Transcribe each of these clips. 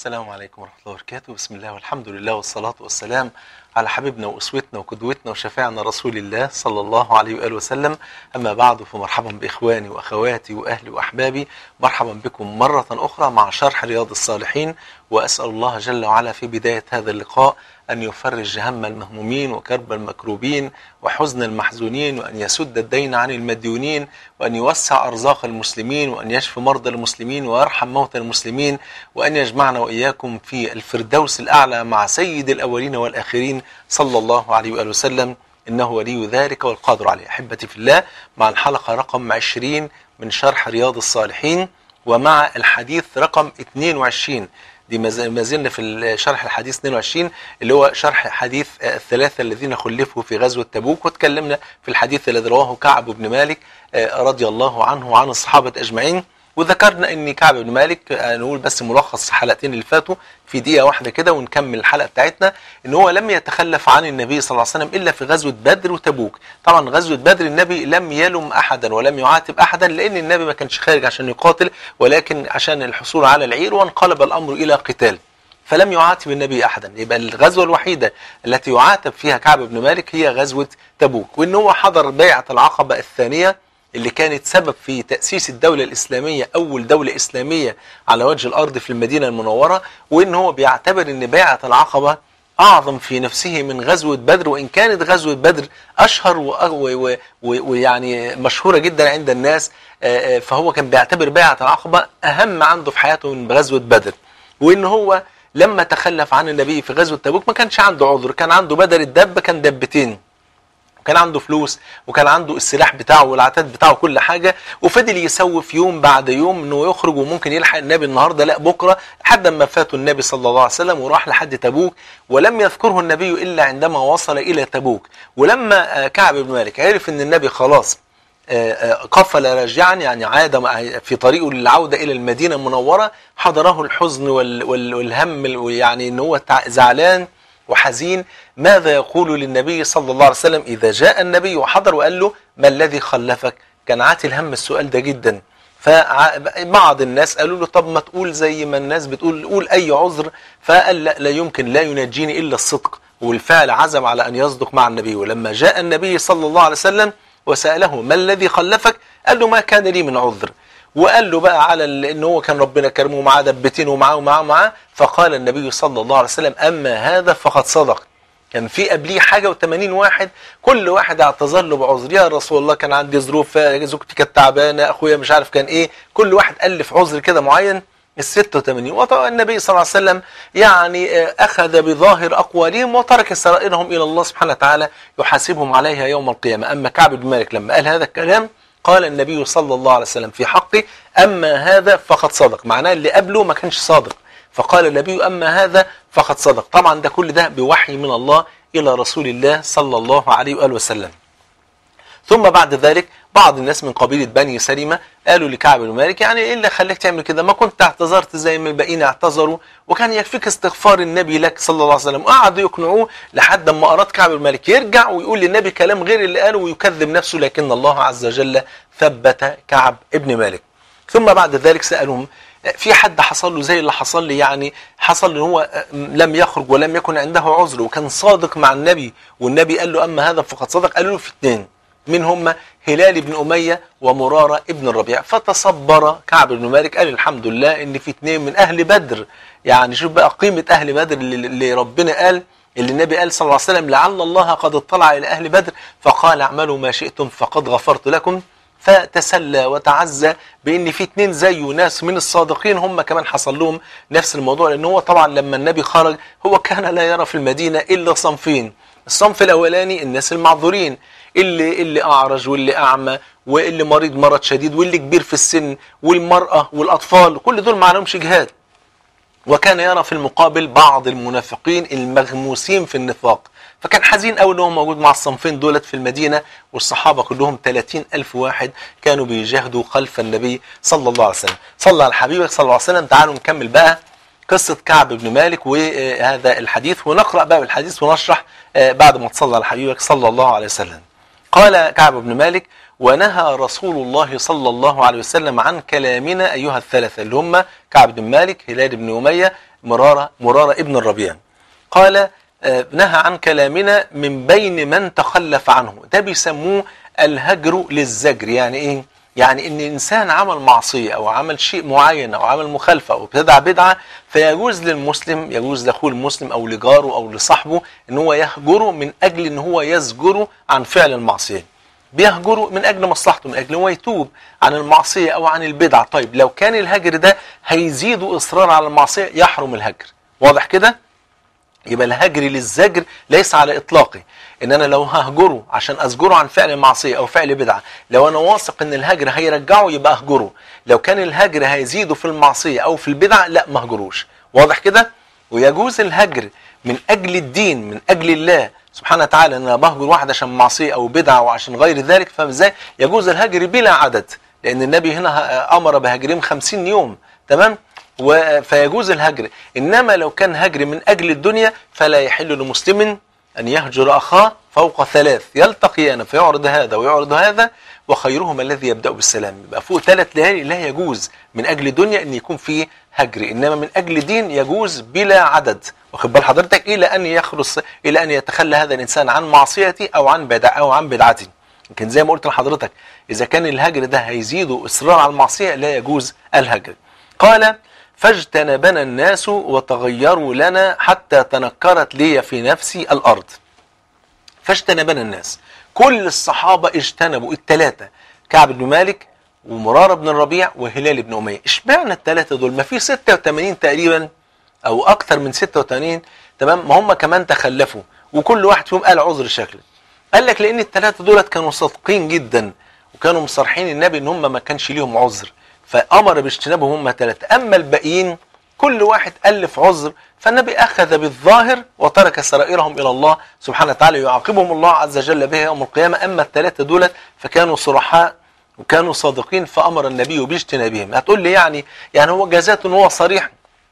السلام عليكم ورحمة الله وبركاته بسم الله والحمد لله والصلاة والسلام على حبيبنا وأسوتنا وقدوتنا وشفيعنا رسول الله صلى الله عليه وآله وسلم أما بعد فمرحبا بإخواني وأخواتي وأهلي وأحبابي مرحبا بكم مرة أخرى مع شرح رياض الصالحين وأسأل الله جل وعلا في بداية هذا اللقاء أن يفرج هم المهمومين وكرب المكروبين وحزن المحزونين وأن يسد الدين عن المديونين وأن يوسع أرزاق المسلمين وأن يشفي مرضى المسلمين ويرحم موتى المسلمين وأن يجمعنا وإياكم في الفردوس الأعلى مع سيد الأولين والآخرين صلى الله عليه وآله وسلم إنه ولي ذلك والقادر عليه أحبتي في الله مع الحلقة رقم 20 من شرح رياض الصالحين ومع الحديث رقم 22 دي ما زلنا في شرح الحديث 22 اللي هو شرح حديث الثلاثة الذين خلفوا في غزوة تبوك وتكلمنا في الحديث الذي رواه كعب بن مالك رضي الله عنه وعن الصحابة أجمعين وذكرنا ان كعب بن مالك نقول بس ملخص الحلقتين اللي فاتوا في دقيقه واحده كده ونكمل الحلقه بتاعتنا ان هو لم يتخلف عن النبي صلى الله عليه وسلم الا في غزوه بدر وتبوك طبعا غزوه بدر النبي لم يلم احدا ولم يعاتب احدا لان النبي ما كانش خارج عشان يقاتل ولكن عشان الحصول على العير وانقلب الامر الى قتال فلم يعاتب النبي احدا يبقى الغزوه الوحيده التي يعاتب فيها كعب بن مالك هي غزوه تبوك وان هو حضر بيعه العقبه الثانيه اللي كانت سبب في تأسيس الدولة الإسلامية أول دولة إسلامية على وجه الأرض في المدينة المنورة وإن هو بيعتبر أن بيعة العقبة أعظم في نفسه من غزوة بدر وإن كانت غزوة بدر أشهر ويعني مشهورة جدا عند الناس فهو كان بيعتبر بيعة العقبة أهم عنده في حياته من غزوة بدر وإن هو لما تخلف عن النبي في غزوة تبوك ما كانش عنده عذر كان عنده بدل الدب كان دبتين وكان عنده فلوس وكان عنده السلاح بتاعه والعتاد بتاعه كل حاجة وفضل يسوف يوم بعد يوم انه يخرج وممكن يلحق النبي النهاردة لا بكرة لحد ما فاته النبي صلى الله عليه وسلم وراح لحد تبوك ولم يذكره النبي إلا عندما وصل إلى تبوك ولما كعب بن مالك عرف ان النبي خلاص قفل راجعا يعني عاد في طريقه للعودة إلى المدينة المنورة حضره الحزن والهم ويعني ان هو زعلان وحزين ماذا يقول للنبي صلى الله عليه وسلم إذا جاء النبي وحضر وقال له ما الذي خلفك كان عاتل هم السؤال ده جدا فبعض الناس قالوا له طب ما تقول زي ما الناس بتقول قول أي عذر فقال لا, لا يمكن لا ينجيني إلا الصدق والفعل عزم على أن يصدق مع النبي ولما جاء النبي صلى الله عليه وسلم وسأله ما الذي خلفك قال له ما كان لي من عذر وقال له بقى على ان هو كان ربنا كرمه معاه دبتين ومعاه ومعاه ومعاه فقال النبي صلى الله عليه وسلم اما هذا فقد صدق كان في قبليه حاجه و80 واحد كل واحد اعتذر له بعذر يا رسول الله كان عندي ظروف زوجتي كانت تعبانه اخويا مش عارف كان ايه كل واحد الف عذر كده معين ال 86 وطبعا النبي صلى الله عليه وسلم يعني اخذ بظاهر اقوالهم وترك سرائرهم الى الله سبحانه وتعالى يحاسبهم عليها يوم القيامه اما كعب بن مالك لما قال هذا الكلام قال النبي صلى الله عليه وسلم في حقه أما هذا فقد صدق معناه اللي قبله ما كانش صادق فقال النبي أما هذا فقد صدق طبعا ده كل ده بوحي من الله إلى رسول الله صلى الله عليه وآله وسلم ثم بعد ذلك بعض الناس من قبيلة بني سلمة قالوا لكعب بن مالك يعني ايه اللي خلاك تعمل كده ما كنت اعتذرت زي ما الباقيين اعتذروا وكان يكفيك استغفار النبي لك صلى الله عليه وسلم وقعدوا يقنعوه لحد ما اراد كعب بن مالك يرجع ويقول للنبي كلام غير اللي قاله ويكذب نفسه لكن الله عز وجل ثبت كعب ابن مالك ثم بعد ذلك سألهم في حد حصل له زي اللي حصل لي يعني حصل ان هو لم يخرج ولم يكن عنده عذر وكان صادق مع النبي والنبي قال له اما هذا فقد صدق قالوا له في اثنين من هم هلال بن أمية ومرارة ابن الربيع فتصبر كعب بن مالك قال الحمد لله ان في اثنين من أهل بدر يعني شوف بقى قيمة أهل بدر اللي ربنا قال اللي النبي قال صلى الله عليه وسلم لعل الله قد اطلع إلى أهل بدر فقال اعملوا ما شئتم فقد غفرت لكم فتسلى وتعزى بان في اتنين زيه ناس من الصادقين هم كمان حصل لهم نفس الموضوع لان هو طبعا لما النبي خرج هو كان لا يرى في المدينة الا صنفين الصنف الاولاني الناس المعذورين اللي اللي اعرج واللي اعمى واللي مريض مرض شديد واللي كبير في السن والمرأة والاطفال كل دول ما عليهمش جهاد وكان يرى في المقابل بعض المنافقين المغموسين في النفاق فكان حزين قوي ان هو موجود مع الصنفين دولت في المدينة والصحابة كلهم 30 ألف واحد كانوا بيجاهدوا خلف النبي صلى الله عليه وسلم صلى على حبيبك صلى الله عليه وسلم تعالوا نكمل بقى قصة كعب بن مالك وهذا الحديث ونقرأ بقى الحديث ونشرح بعد ما تصلى على حبيبك صلى الله عليه وسلم قال كعب بن مالك ونهى رسول الله صلى الله عليه وسلم عن كلامنا أيها الثلاثة اللي هم كعب بن مالك هلال بن أمية مرارة مرارة ابن الربيع قال آه، نهى عن كلامنا من بين من تخلف عنه ده بيسموه الهجر للزجر يعني ايه يعني ان انسان عمل معصيه او عمل شيء معين او عمل مخالفه او ابتدع بدعه فيجوز للمسلم يجوز لاخوه المسلم او لجاره او لصاحبه ان هو يهجره من اجل ان هو يزجره عن فعل المعصيه بيهجره من اجل مصلحته من اجل هو يتوب عن المعصيه او عن البدعه طيب لو كان الهجر ده هيزيد اصرار على المعصيه يحرم الهجر واضح كده يبقى الهجر للزجر ليس على اطلاقه ان انا لو ههجره عشان ازجره عن فعل معصيه او فعل بدعه لو انا واثق ان الهجر هيرجعه يبقى اهجره لو كان الهجر هيزيده في المعصيه او في البدعه لا ما اهجروش واضح كده ويجوز الهجر من اجل الدين من اجل الله سبحانه وتعالى ان انا بهجر واحد عشان معصيه او بدعه وعشان غير ذلك فازاي يجوز الهجر بلا عدد لان النبي هنا امر بهجرهم 50 يوم تمام و- فيجوز الهجر انما لو كان هجر من اجل الدنيا فلا يحل لمسلم ان يهجر اخاه فوق ثلاث يلتقيان فيعرض هذا ويعرض هذا وخيرهما الذي يبدا بالسلام يبقى فوق ثلاث ليالي لا يجوز من اجل الدنيا ان يكون فيه هجر انما من اجل دين يجوز بلا عدد واخد بال حضرتك الى ان يخلص الى ان يتخلى هذا الانسان عن معصيته او عن بدع او عن بدعته يمكن زي ما قلت لحضرتك اذا كان الهجر ده هيزيد اصرار على المعصيه لا يجوز الهجر قال فاجتنبنا الناس وتغيروا لنا حتى تنكرت لي في نفسي الارض فاجتنبنا الناس كل الصحابه اجتنبوا الثلاثه كعب بن مالك ومراره بن الربيع وهلال بن اميه اشمعنى الثلاثه دول ما في 86 تقريبا او اكثر من 86 تمام ما هم كمان تخلفوا وكل واحد فيهم قال عذر شكل قال لك لان الثلاثه دولت كانوا صادقين جدا وكانوا مصرحين النبي ان هم ما كانش ليهم عذر فامر باجتنابهم هم ثلاثه اما الباقيين كل واحد الف عذر فالنبي اخذ بالظاهر وترك سرائرهم الى الله سبحانه وتعالى يعاقبهم الله عز وجل بها يوم القيامه اما الثلاثه دولت فكانوا صرحاء وكانوا صادقين فامر النبي باجتنابهم هتقول لي يعني يعني هو جزاته ان هو صريح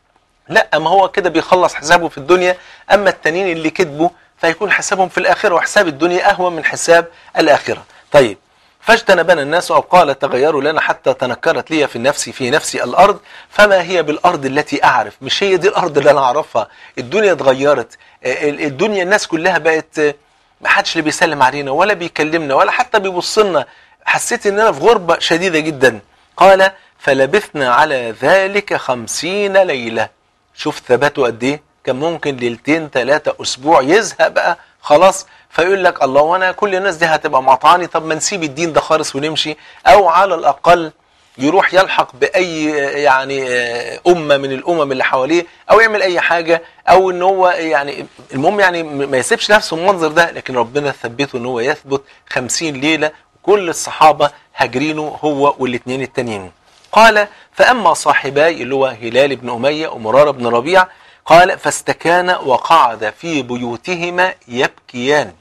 لا ما هو كده بيخلص حسابه في الدنيا اما التانيين اللي كذبوا فيكون حسابهم في الاخره وحساب الدنيا اهون من حساب الاخره طيب فاجتنبنا الناس او قال تغيروا لنا حتى تنكرت لي في نفسي في نفسي الارض فما هي بالارض التي اعرف مش هي دي الارض اللي انا اعرفها الدنيا اتغيرت ال- الدنيا الناس كلها بقت ما حدش اللي بيسلم علينا ولا بيكلمنا ولا حتى بيبص لنا حسيت ان انا في غربه شديده جدا قال فلبثنا على ذلك خمسين ليله شوف ثباته قد ايه كان ممكن ليلتين ثلاثة أسبوع يزهق بقى خلاص فيقول لك الله وانا كل الناس دي هتبقى مقطعاني طب ما نسيب الدين ده خالص ونمشي او على الاقل يروح يلحق باي يعني امه من الامم اللي حواليه او يعمل اي حاجه او ان هو يعني المهم يعني ما يسيبش نفسه المنظر ده لكن ربنا ثبته ان هو يثبت خمسين ليله وكل الصحابه هاجرينه هو والاثنين التانيين قال فاما صاحباي اللي هو هلال بن اميه ومراره بن ربيع قال فاستكان وقعد في بيوتهما يبكيان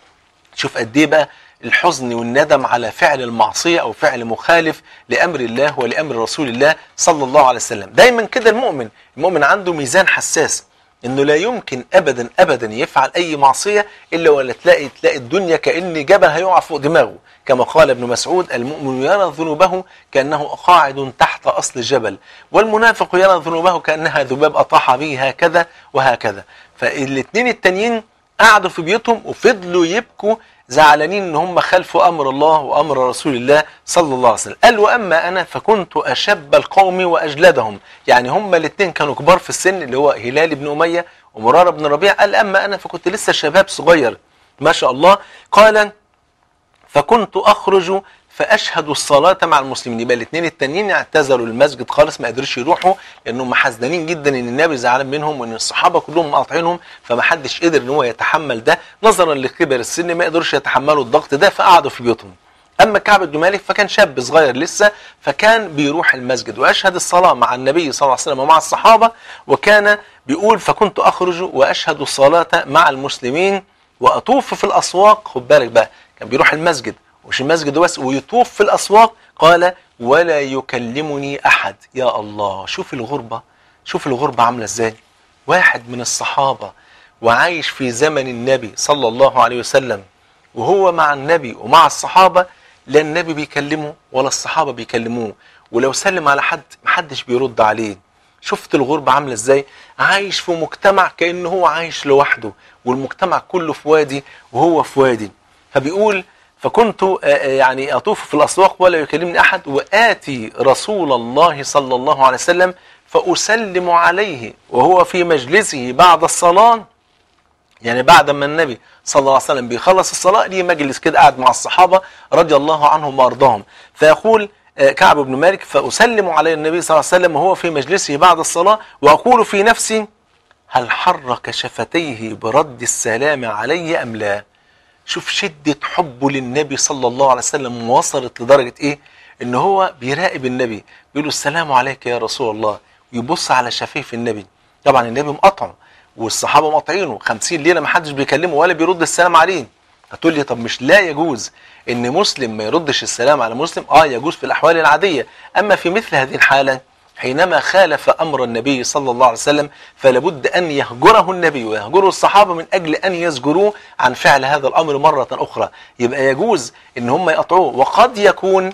شوف قد ايه بقى الحزن والندم على فعل المعصيه او فعل مخالف لامر الله ولامر رسول الله صلى الله عليه وسلم دايما كده المؤمن المؤمن عنده ميزان حساس انه لا يمكن ابدا ابدا يفعل اي معصيه الا ولا تلاقي تلاقي الدنيا كان جبل هيقع فوق دماغه كما قال ابن مسعود المؤمن يرى ذنوبه كانه قاعد تحت اصل جبل والمنافق يرى ذنوبه كانها ذباب اطاح به هكذا وهكذا فالاثنين التانيين قعدوا في بيوتهم وفضلوا يبكوا زعلانين ان هم خلفوا امر الله وامر رسول الله صلى الله عليه وسلم قال واما انا فكنت اشب القوم واجلدهم يعني هم الاثنين كانوا كبار في السن اللي هو هلال بن اميه ومراره بن ربيع قال اما انا فكنت لسه شباب صغير ما شاء الله قال فكنت اخرج فاشهد الصلاه مع المسلمين يبقى الاثنين التانيين اعتزلوا المسجد خالص ما قدروش يروحوا لانهم حزنين جدا ان النبي زعلان منهم وان الصحابه كلهم مقاطعينهم فما حدش قدر ان هو يتحمل ده نظرا لكبر السن ما قدروش يتحملوا الضغط ده فقعدوا في بيوتهم اما كعب بن مالك فكان شاب صغير لسه فكان بيروح المسجد واشهد الصلاه مع النبي صلى الله عليه وسلم ومع الصحابه وكان بيقول فكنت اخرج واشهد الصلاه مع المسلمين واطوف في الاسواق خد بالك بقى كان بيروح المسجد مش المسجد بس ويطوف في الاسواق قال ولا يكلمني احد يا الله شوف الغربه شوف الغربه عامله ازاي واحد من الصحابه وعايش في زمن النبي صلى الله عليه وسلم وهو مع النبي ومع الصحابه لا النبي بيكلمه ولا الصحابه بيكلموه ولو سلم على حد محدش بيرد عليه شفت الغربة عاملة ازاي عايش في مجتمع كأنه هو عايش لوحده والمجتمع كله في وادي وهو في وادي فبيقول فكنت آه، آه، يعني أطوف في الأسواق ولا يكلمني أحد وآتي رسول الله صلى الله عليه وسلم فأسلم عليه وهو في مجلسه بعد الصلاة يعني بعد ما النبي صلى الله عليه وسلم بيخلص الصلاة ليه مجلس كده قاعد مع الصحابة رضي الله عنهم وارضاهم فيقول آه، كعب بن مالك فأسلم على النبي صلى الله عليه وسلم وهو في مجلسه بعد الصلاة وأقول في نفسي هل حرك شفتيه برد السلام علي أم لا شوف شدة حبه للنبي صلى الله عليه وسلم وصلت لدرجة إيه إن هو بيراقب النبي بيقول له السلام عليك يا رسول الله ويبص على شفايف النبي طبعا النبي مقطعه والصحابة مقاطعينه 50 ليلة ما حدش بيكلمه ولا بيرد السلام عليه هتقول لي طب مش لا يجوز ان مسلم ما يردش السلام على مسلم اه يجوز في الاحوال العادية اما في مثل هذه الحالة حينما خالف امر النبي صلى الله عليه وسلم فلابد ان يهجره النبي ويهجره الصحابة من اجل ان يزجروه عن فعل هذا الامر مرة اخرى يبقى يجوز ان هم يقطعوه وقد يكون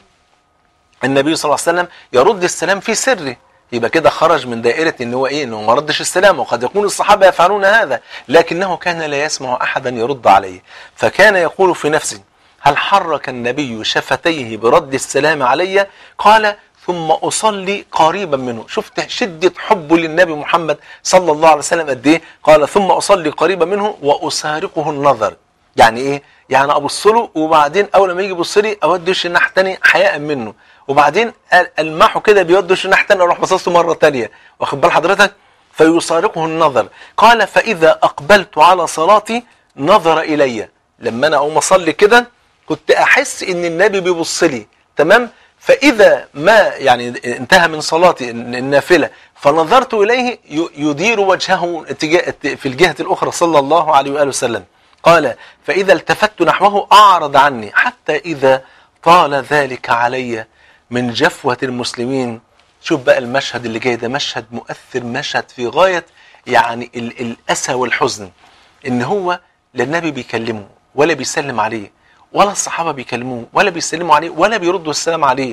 النبي صلى الله عليه وسلم يرد السلام في سره يبقى كده خرج من دائرة ان هو ايه انه ما ردش السلام وقد يكون الصحابة يفعلون هذا لكنه كان لا يسمع احدا يرد عليه فكان يقول في نفسه هل حرك النبي شفتيه برد السلام علي قال ثم أصلي قريبا منه شفت شدة حبه للنبي محمد صلى الله عليه وسلم قد ايه قال ثم أصلي قريبا منه وأسارقه النظر يعني ايه يعني ابص له وبعدين اول ما يجي يبص لي اودي وشي الناحيه الثانيه حياء منه وبعدين المحه كده بيودي وشي الناحيه الثانيه اروح باصص له مره ثانيه واخد بال حضرتك فيسارقه النظر قال فاذا اقبلت على صلاتي نظر الي لما انا اقوم اصلي كده كنت احس ان النبي بيبص لي تمام فاذا ما يعني انتهى من صلاتي النافله فنظرت اليه ي- يدير وجهه اتجاه في الجهه الاخرى صلى الله عليه واله وسلم قال فإذا التفت نحوه أعرض عني حتى إذا طال ذلك علي من جفوة المسلمين شوف بقى المشهد اللي جاي ده مشهد مؤثر مشهد في غاية يعني ال- الأسى والحزن إن هو لا النبي بيكلمه ولا بيسلم عليه ولا الصحابة بيكلموه ولا بيسلموا عليه ولا بيردوا السلام عليه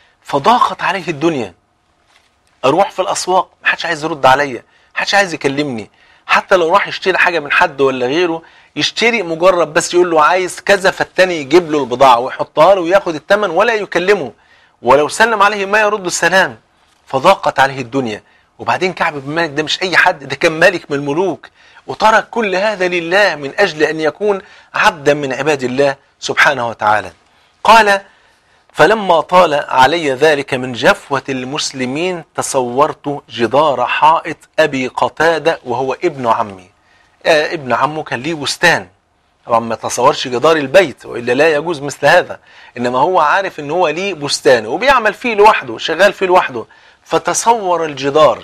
فضاقت عليه الدنيا اروح في الاسواق محدش عايز يرد عليا محدش عايز يكلمني حتى لو راح يشتري حاجه من حد ولا غيره يشتري مجرد بس يقول له عايز كذا فالتاني يجيب له البضاعه ويحطها له وياخد الثمن ولا يكلمه ولو سلم عليه ما يرد السلام فضاقت عليه الدنيا وبعدين كعب بن مالك ده مش اي حد ده كان ملك من الملوك وترك كل هذا لله من اجل ان يكون عبدا من عباد الله سبحانه وتعالى قال فلما طال علي ذلك من جفوة المسلمين تصورت جدار حائط أبي قتادة وهو ابن عمي آه ابن عمه كان ليه بستان طبعا ما تصورش جدار البيت وإلا لا يجوز مثل هذا إنما هو عارف إن هو ليه بستان وبيعمل فيه لوحده شغال فيه لوحده فتصور الجدار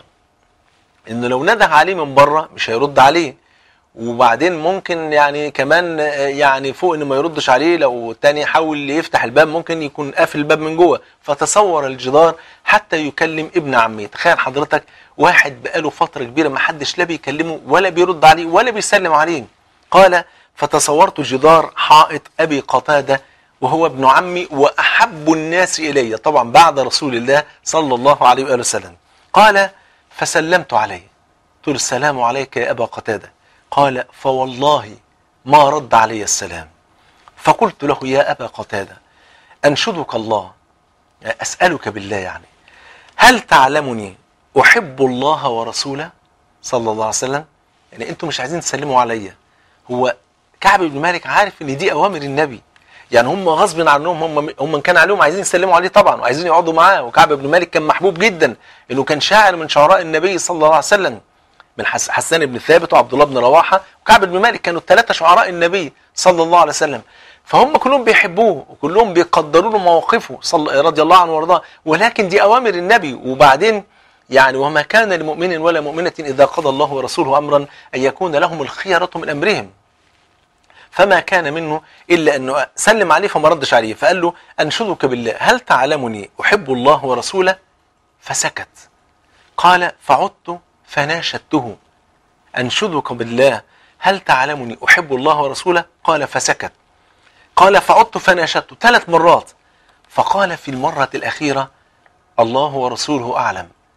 إنه لو نده عليه من بره مش هيرد عليه وبعدين ممكن يعني كمان آه، يعني فوق انه ما يردش عليه لو التاني حاول يفتح الباب ممكن يكون قافل الباب من جوه فتصور الجدار حتى يكلم ابن عمه تخيل حضرتك واحد بقاله فترة كبيرة ما حدش لا بيكلمه ولا بيرد عليه ولا بيسلم عليه قال فتصورت جدار حائط ابي قتادة وهو ابن عمي واحب الناس الي طبعا بعد رسول الله صلى الله عليه واله وسلم قال فسلمت عليه قلت له السلام عليك يا ابا قتاده قال فوالله ما رد علي السلام فقلت له يا أبا قتادة أنشدك الله أسألك بالله يعني هل تعلمني أحب الله ورسوله صلى الله عليه وسلم يعني أنتم مش عايزين تسلموا عليا هو كعب بن مالك عارف ان دي اوامر النبي يعني هم غصب عنهم هم هم كان عليهم عايزين يسلموا عليه طبعا وعايزين يقعدوا معاه وكعب بن مالك كان محبوب جدا انه كان شاعر من شعراء النبي صلى الله عليه وسلم من حس- حسان بن ثابت وعبد الله بن رواحه وكعب بن مالك كانوا الثلاثه شعراء النبي صلى الله عليه وسلم فهم كلهم بيحبوه وكلهم بيقدروا له مواقفه صلى رضي الله عنه وارضاه ولكن دي اوامر النبي وبعدين يعني وما كان لمؤمن ولا مؤمنة إذا قضى الله ورسوله أمرا أن يكون لهم الخيرة من أمرهم فما كان منه إلا أنه سلم عليه فما ردش عليه فقال له أنشدك بالله هل تعلمني أحب الله ورسوله فسكت قال فعدت فناشدته أنشدك بالله هل تعلمني أحب الله ورسوله قال فسكت قال فعدت فناشدته ثلاث مرات فقال في المرة الأخيرة الله ورسوله أعلم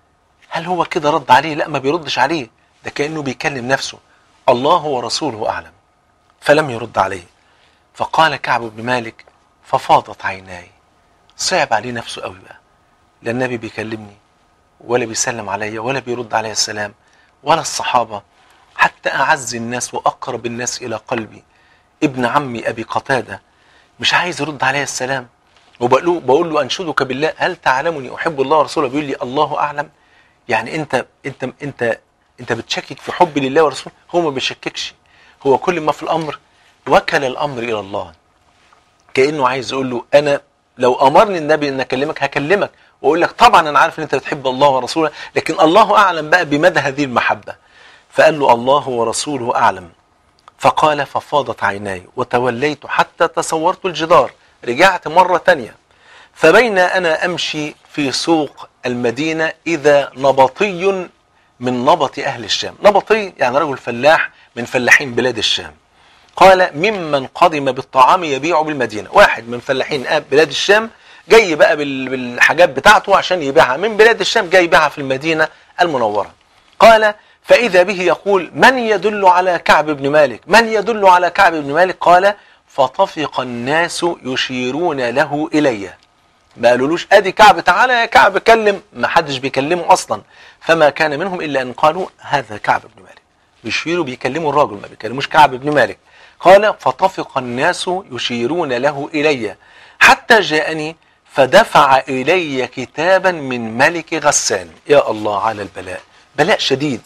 هل هو كده رد عليه لا ما بيردش عليه ده كأنه بيكلم نفسه الله ورسوله أعلم فلم يرد عليه فقال كعب بن مالك ففاضت عيناي صعب عليه نفسه قوي بقى لا النبي بيكلمني ولا بيسلم عليا ولا بيرد عليا السلام ولا الصحابة حتى أعز الناس وأقرب الناس إلى قلبي ابن عمي أبي قتادة مش عايز يرد عليا السلام وبقول له بقول له أنشدك بالله هل تعلمني أحب الله ورسوله بيقول لي الله أعلم يعني أنت أنت أنت أنت بتشكك في حبي لله ورسوله هو ما بيشككش هو كل ما في الأمر وكل الأمر إلى الله كأنه عايز يقول له أنا لو أمرني النبي أن أكلمك هكلمك وأقول لك طبعا أنا عارف أن أنت بتحب الله ورسوله لكن الله أعلم بقى بمدى هذه المحبة فقال له الله ورسوله أعلم فقال ففاضت عيناي وتوليت حتى تصورت الجدار رجعت مرة تانية فبين أنا أمشي في سوق المدينة إذا نبطي من نبط أهل الشام نبطي يعني رجل فلاح من فلاحين بلاد الشام قال ممن قدم بالطعام يبيع بالمدينة واحد من فلاحين بلاد الشام جاي بقى بالحاجات بتاعته عشان يبيعها من بلاد الشام جاي يبيعها في المدينة المنورة قال فإذا به يقول من يدل على كعب بن مالك من يدل على كعب بن مالك قال فطفق الناس يشيرون له إلي ما قالولوش ادي كعب تعالى يا كعب كلم ما حدش بيكلمه اصلا فما كان منهم الا ان قالوا هذا كعب بن مالك بيشيروا بيكلموا الراجل ما بيكلموش كعب بن مالك قال فطفق الناس يشيرون له الي حتى جاءني فدفع الي كتابا من ملك غسان يا الله على البلاء بلاء شديد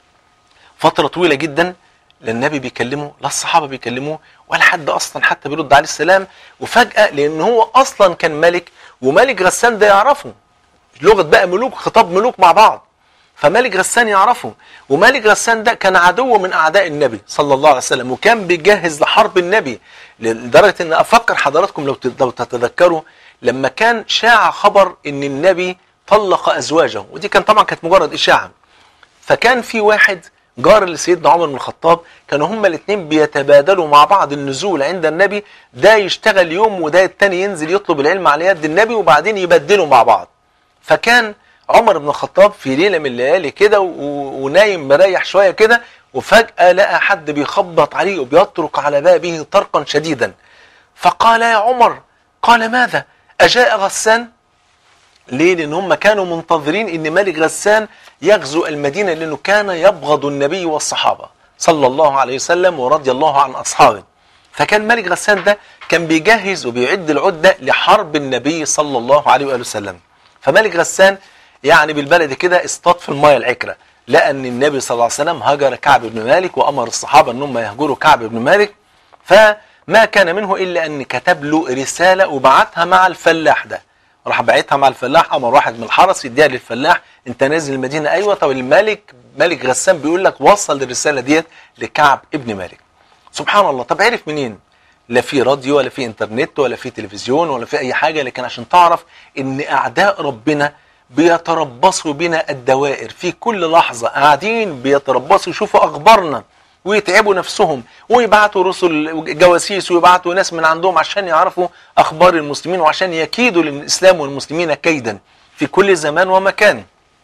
فترة طويلة جدا لا النبي بيكلمه لا الصحابة بيكلموه ولا حد أصلا حتى بيرد عليه السلام وفجأة لأن هو أصلا كان ملك وملك غسان ده يعرفه لغة بقى ملوك خطاب ملوك مع بعض فملك غسان يعرفه وملك غسان ده كان عدو من أعداء النبي صلى الله عليه وسلم وكان بيجهز لحرب النبي لدرجة أن أفكر حضراتكم لو لو تتذكروا لما كان شاع خبر أن النبي طلق أزواجه ودي كان طبعا كانت مجرد إشاعة فكان في واحد جار لسيدنا عمر بن الخطاب كانوا هما الاثنين بيتبادلوا مع بعض النزول عند النبي ده يشتغل يوم وده التاني ينزل يطلب العلم على يد النبي وبعدين يبدلوا مع بعض فكان عمر بن الخطاب في ليلة من الليالي كده ونايم مريح شوية كده وفجأة لقى حد بيخبط عليه وبيطرق على بابه طرقا شديدا فقال يا عمر قال ماذا أجاء غسان ليه لأن هم كانوا منتظرين أن ملك غسان يغزو المدينة لأنه كان يبغض النبي والصحابة صلى الله عليه وسلم ورضي الله عن أصحابه فكان ملك غسان ده كان بيجهز وبيعد العدة لحرب النبي صلى الله عليه وآله وسلم فملك غسان يعني بالبلد كده اصطاد في المايه العكرة لقى أن النبي صلى الله عليه وسلم هجر كعب بن مالك وأمر الصحابة أنهم يهجروا كعب بن مالك فما كان منه إلا أن كتب له رسالة وبعتها مع الفلاح ده راح باعتها مع الفلاح امر واحد من الحرس يديها للفلاح انت نازل المدينه ايوه طب الملك ملك غسان بيقول لك وصل الرساله ديت لكعب ابن مالك سبحان الله طب عرف منين لا في راديو ولا في انترنت ولا في تلفزيون ولا في اي حاجه لكن عشان تعرف ان اعداء ربنا بيتربصوا بنا الدوائر في كل لحظه قاعدين بيتربصوا يشوفوا اخبارنا ويتعبوا نفسهم ويبعتوا رسل جواسيس ويبعتوا ناس من عندهم عشان يعرفوا اخبار المسلمين وعشان يكيدوا للاسلام والمسلمين كيدا في كل زمان ومكان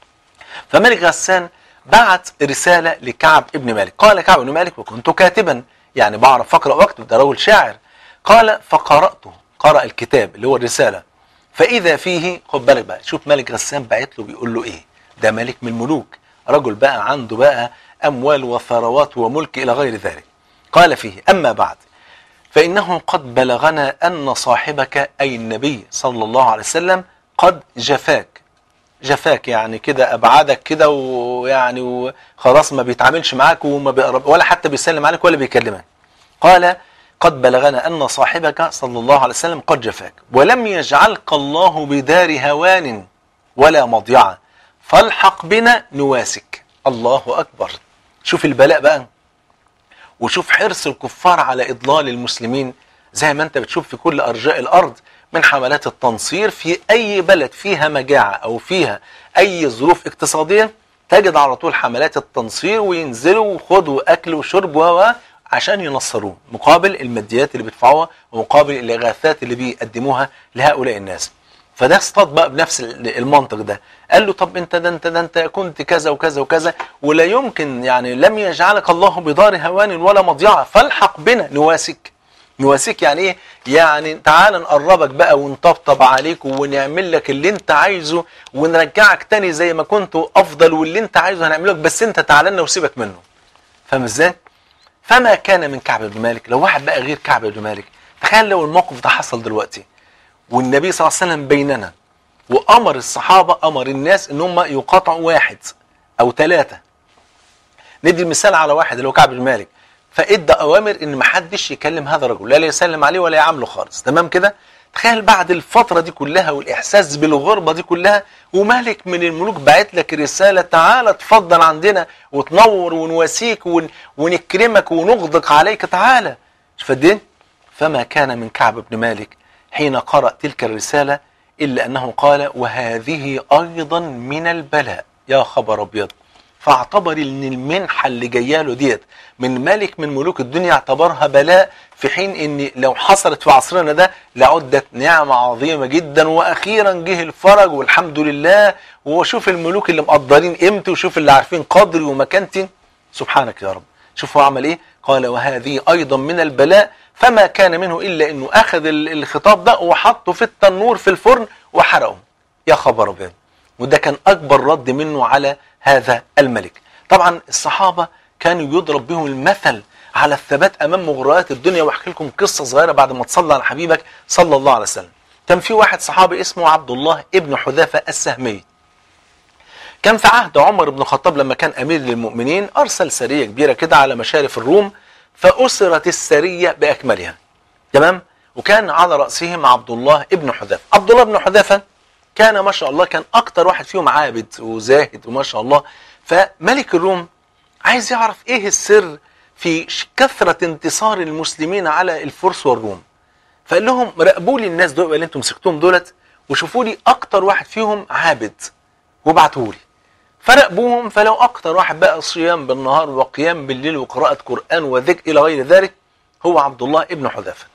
فملك غسان بعت رساله لكعب ابن مالك قال كعب ابن مالك وكنت كاتبا يعني بعرف اقرا واكتب ده رجل شاعر قال فقراته قرا الكتاب اللي هو الرساله فاذا فيه خد بالك بقى شوف ملك غسان بعت له بيقول له ايه ده ملك من الملوك رجل بقى عنده بقى أموال وثروات وملك إلى غير ذلك قال فيه أما بعد فإنه قد بلغنا أن صاحبك أي النبي صلى الله عليه وسلم قد جفاك جفاك يعني كده أبعدك كده ويعني وخلاص ما بيتعاملش معاك وما بيقرب ولا حتى بيسلم عليك ولا بيكلمك قال قد بلغنا أن صاحبك صلى الله عليه وسلم قد جفاك ولم يجعلك الله بدار هوان ولا مضيعة فالحق بنا نواسك الله أكبر شوف البلاء بقى وشوف حرص الكفار على إضلال المسلمين زي ما انت بتشوف في كل أرجاء الأرض من حملات التنصير في أي بلد فيها مجاعة أو فيها أي ظروف اقتصادية تجد على طول حملات التنصير وينزلوا وخدوا أكل وشرب و عشان ينصروه مقابل الماديات اللي بيدفعوها ومقابل الإغاثات اللي بيقدموها لهؤلاء الناس فده اصطاد بقى بنفس المنطق ده قال له طب انت ده انت ده انت كنت كذا وكذا وكذا ولا يمكن يعني لم يجعلك الله بدار هوان ولا مضيعه فالحق بنا نواسك نواسيك يعني ايه يعني تعال نقربك بقى ونطبطب عليك ونعمل لك اللي انت عايزه ونرجعك تاني زي ما كنت افضل واللي انت عايزه هنعمله لك بس انت تعال لنا وسيبك منه فاهم ازاي فما كان من كعب بن مالك لو واحد بقى غير كعب بن مالك تخيل لو الموقف ده حصل دلوقتي والنبي صلى الله عليه وسلم بيننا وامر الصحابه امر الناس ان هم يقاطعوا واحد او ثلاثه ندي مثال على واحد اللي هو كعب بن مالك فادى اوامر ان ما حدش يكلم هذا الرجل لا يسلم عليه ولا يعامله خالص تمام كده تخيل بعد الفتره دي كلها والاحساس بالغربه دي كلها وملك من الملوك بعت لك رساله تعالى اتفضل عندنا وتنور ونواسيك ون... ونكرمك ونغدق عليك تعالى شوف قد ايه فما كان من كعب بن مالك حين قرأ تلك الرسالة إلا أنه قال وهذه أيضا من البلاء يا خبر أبيض فاعتبر ان المنحة اللي جايه له ديت من ملك من ملوك الدنيا اعتبرها بلاء في حين ان لو حصلت في عصرنا ده لعدت نعمة عظيمة جدا واخيرا جه الفرج والحمد لله وشوف الملوك اللي مقدرين قيمتي وشوف اللي عارفين قدري ومكانتي سبحانك يا رب شوف هو عمل ايه قال وهذه ايضا من البلاء فما كان منه الا انه اخذ الخطاب ده وحطه في التنور في الفرن وحرقه يا خبر ابيض وده كان اكبر رد منه على هذا الملك طبعا الصحابه كانوا يضرب بهم المثل على الثبات امام مغريات الدنيا واحكي لكم قصه صغيره بعد ما تصلى على حبيبك صلى الله عليه وسلم كان في واحد صحابي اسمه عبد الله ابن حذافه السهمي كان في عهد عمر بن الخطاب لما كان امير للمؤمنين ارسل سريه كبيره كده على مشارف الروم فاسرت السريه باكملها تمام وكان على راسهم عبد الله ابن حذافه عبد الله بن حذافه كان ما شاء الله كان اكتر واحد فيهم عابد وزاهد وما شاء الله فملك الروم عايز يعرف ايه السر في كثرة انتصار المسلمين على الفرس والروم فقال لهم راقبوا لي الناس دول اللي انتم مسكتهم دولت وشوفوا لي اكتر واحد فيهم عابد وابعتوا لي فراقبوهم فلو اكتر واحد بقى صيام بالنهار وقيام بالليل وقراءة قرآن وذكر الى غير ذلك هو عبد الله ابن حذافة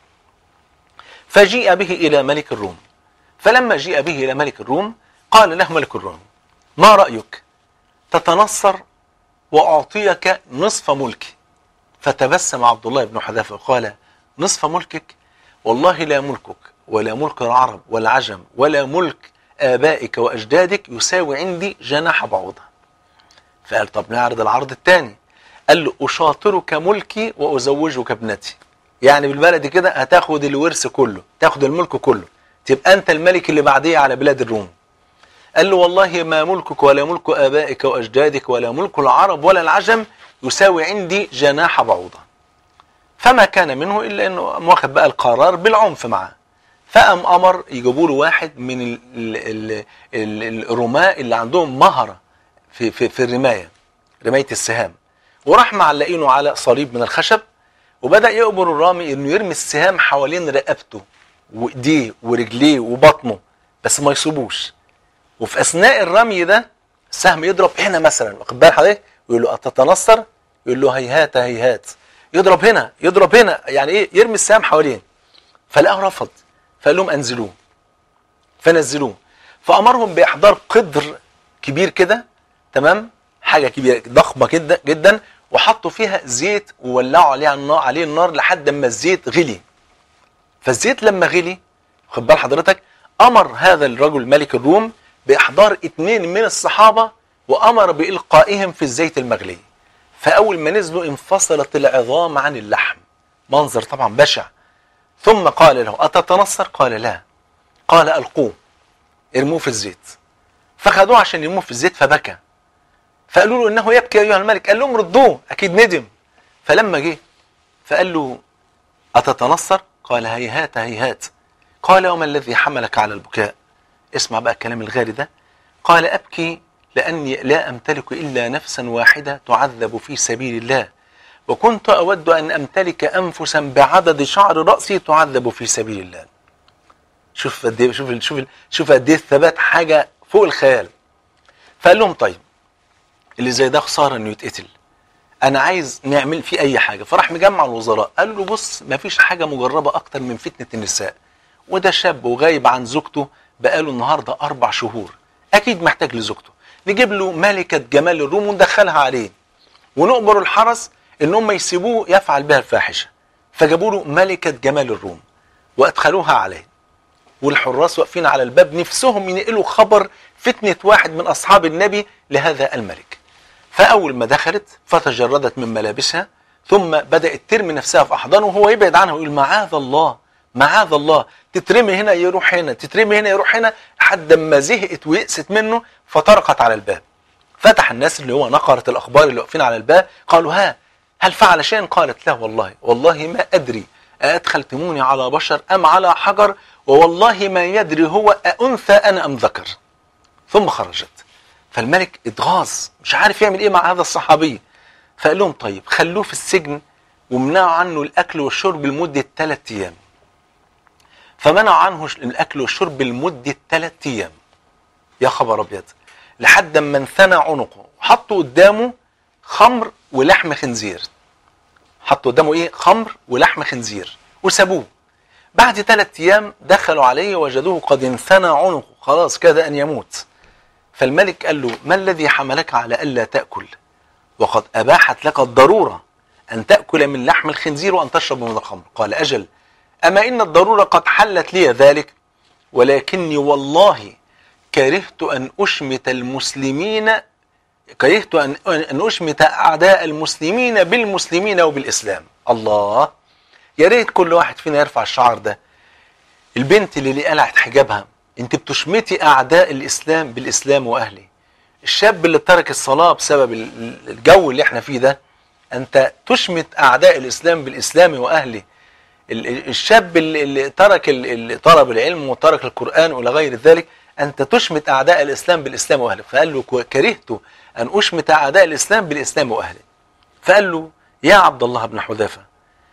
فجيء به الى ملك الروم فلما جيء به إلى ملك الروم قال له ملك الروم ما رأيك تتنصر وأعطيك نصف ملكي فتبسم عبد الله بن حذافة وقال نصف ملكك والله لا ملكك ولا ملك العرب والعجم ولا ملك آبائك وأجدادك يساوي عندي جناح بعوضة فقال طب نعرض العرض الثاني قال له أشاطرك ملكي وأزوجك ابنتي يعني بالبلد كده هتاخد الورث كله تاخد الملك كله تبقى أنت الملك اللي بعديه على بلاد الروم قال له والله ما ملكك ولا ملك آبائك وأجدادك ولا ملك العرب ولا العجم يساوي عندي جناح بعوضة فما كان منه إلا أنه واخد بقى القرار بالعنف معاه فقام أمر يجيبوا له واحد من ال ال ال الرماة اللي عندهم مهرة في, في, في الرماية رماية السهام وراح معلقينه على صليب من الخشب وبدأ يأمر الرامي انه يرمي السهام حوالين رقبته وايديه ورجليه وبطنه بس ما يصيبوش وفي اثناء الرمي ده السهم يضرب هنا مثلا واخد بال حضرتك ويقول له اتتنصر يقول له هيهات هيهات يضرب هنا يضرب هنا يعني ايه يرمي السهم حوالين فلقاه رفض فقال لهم انزلوه فنزلوه فامرهم باحضار قدر كبير كده تمام حاجه كبيره ضخمه جدا جدا وحطوا فيها زيت وولعوا عليها النار عليه النار لحد ما الزيت غلي فالزيت لما غلي خد بال حضرتك امر هذا الرجل ملك الروم باحضار اثنين من الصحابه وامر بالقائهم في الزيت المغلي فاول ما نزلوا انفصلت العظام عن اللحم منظر طبعا بشع ثم قال له اتتنصر قال لا قال القوه ارموه في الزيت فخدوه عشان يرموه في الزيت فبكى فقالوا له انه يبكي ايها الملك قال لهم ردوه اكيد ندم فلما جه فقال له اتتنصر قال هيهات هيهات قال وما الذي حملك على البكاء اسمع بقى الكلام الغالي ده قال ابكي لاني لا امتلك الا نفسا واحده تعذب في سبيل الله وكنت اود ان امتلك انفسا بعدد شعر راسي تعذب في سبيل الله شوف قد ايه شوف شوف شوف قد ايه الثبات حاجه فوق الخيال فقال لهم طيب اللي زي ده خساره انه يتقتل انا عايز نعمل فيه اي حاجه فراح مجمع الوزراء قال له بص ما فيش حاجه مجربه اكتر من فتنه النساء وده شاب وغايب عن زوجته بقاله النهارده اربع شهور اكيد محتاج لزوجته نجيب له ملكه جمال الروم وندخلها عليه ونؤمر الحرس ان هم يسيبوه يفعل بها الفاحشه فجابوا له ملكه جمال الروم وادخلوها عليه والحراس واقفين على الباب نفسهم ينقلوا خبر فتنه واحد من اصحاب النبي لهذا الملك فاول ما دخلت فتجردت من ملابسها ثم بدات ترمي نفسها في احضانه وهو يبعد عنها ويقول معاذ الله معاذ الله تترمي هنا يروح هنا تترمي هنا يروح هنا لحد ما زهقت ويأست منه فطرقت على الباب فتح الناس اللي هو نقرة الأخبار اللي واقفين على الباب قالوا ها هل فعل شيئا قالت لا والله والله ما أدري أدخلتموني على بشر أم على حجر ووالله ما يدري هو أأنثى أنا أم ذكر ثم خرجت فالملك اتغاظ مش عارف يعمل ايه مع هذا الصحابي فقال لهم طيب خلوه في السجن ومنعوا عنه الاكل والشرب لمده ثلاث ايام فمنعوا عنه الاكل والشرب لمده ثلاث ايام يا خبر ابيض لحد ما انثنى عنقه وحطوا قدامه خمر ولحم خنزير حطوا قدامه ايه خمر ولحم خنزير وسابوه بعد ثلاث ايام دخلوا عليه وجدوه قد انثنى عنقه خلاص كاد ان يموت فالملك قال له ما الذي حملك على الا تاكل وقد اباحت لك الضروره ان تاكل من لحم الخنزير وان تشرب من الخمر قال اجل اما ان الضروره قد حلت لي ذلك ولكني والله كرهت ان اشمت المسلمين كرهت ان ان اشمت اعداء المسلمين بالمسلمين وبالاسلام الله يا ريت كل واحد فينا يرفع الشعار ده البنت اللي قلعت حجابها انت بتشمتي اعداء الاسلام بالاسلام واهله الشاب اللي ترك الصلاه بسبب الجو اللي احنا فيه ده انت تشمت اعداء الاسلام بالاسلام واهله الشاب اللي ترك اللي طلب العلم وترك القران والى غير ذلك انت تشمت اعداء الاسلام بالاسلام واهله فقال له كرهت ان اشمت اعداء الاسلام بالاسلام واهله فقال له يا عبد الله بن حذافه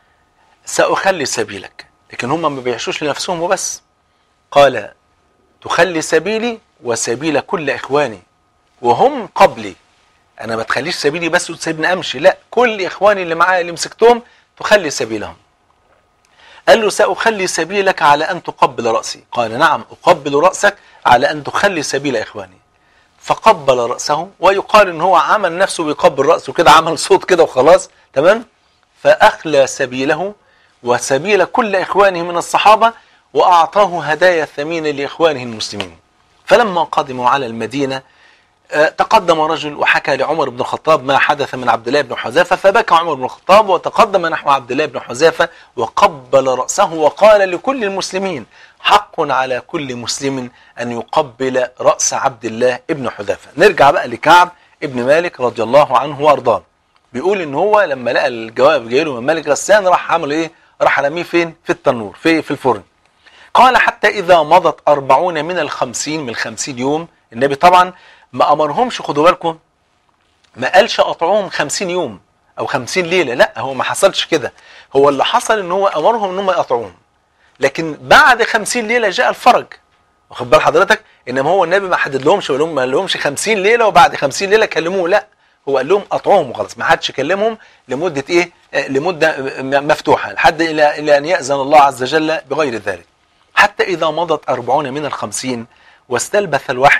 ساخلي سبيلك لكن هم ما بيعيشوش لنفسهم وبس قال تخلي سبيلي وسبيل كل اخواني وهم قبلي انا ما تخليش سبيلي بس وتسيبني امشي لا كل اخواني اللي معايا اللي مسكتهم تخلي سبيلهم قال له ساخلي سبيلك على ان تقبل راسي قال نعم اقبل راسك على ان تخلي سبيل اخواني فقبل راسه ويقال ان هو عمل نفسه بيقبل راسه كده عمل صوت كده وخلاص تمام فاخلى سبيله وسبيل كل اخوانه من الصحابه واعطاه هدايا ثمينه لاخوانه المسلمين فلما قدموا على المدينه تقدم رجل وحكى لعمر بن الخطاب ما حدث من عبد الله بن حذافه فبكى عمر بن الخطاب وتقدم نحو عبد الله بن حذافه وقبل راسه وقال لكل المسلمين حق على كل مسلم ان يقبل راس عبد الله بن حذافه نرجع بقى لكعب ابن مالك رضي الله عنه وارضاه بيقول ان هو لما لقى الجواب جاي له من ملك غسان راح عمل ايه راح رميه فين في التنور في في الفرن قال حتى إذا مضت أربعون من الخمسين من الخمسين يوم النبي طبعا ما أمرهمش خدوا بالكم ما قالش أطعوهم خمسين يوم أو خمسين ليلة لا هو ما حصلش كده هو اللي حصل إن هو أمرهم إن هم يقطعوهم لكن بعد خمسين ليلة جاء الفرج واخد بال حضرتك إنما هو النبي ما حدد لهمش ما قال لهمش خمسين ليلة وبعد خمسين ليلة كلموه لا هو قال لهم قطعوهم وخلاص ما حدش كلمهم لمدة إيه لمدة مفتوحة لحد إلى إلى أن يأذن الله عز وجل بغير ذلك حتى إذا مضت أربعون من الخمسين واستلبث الوحي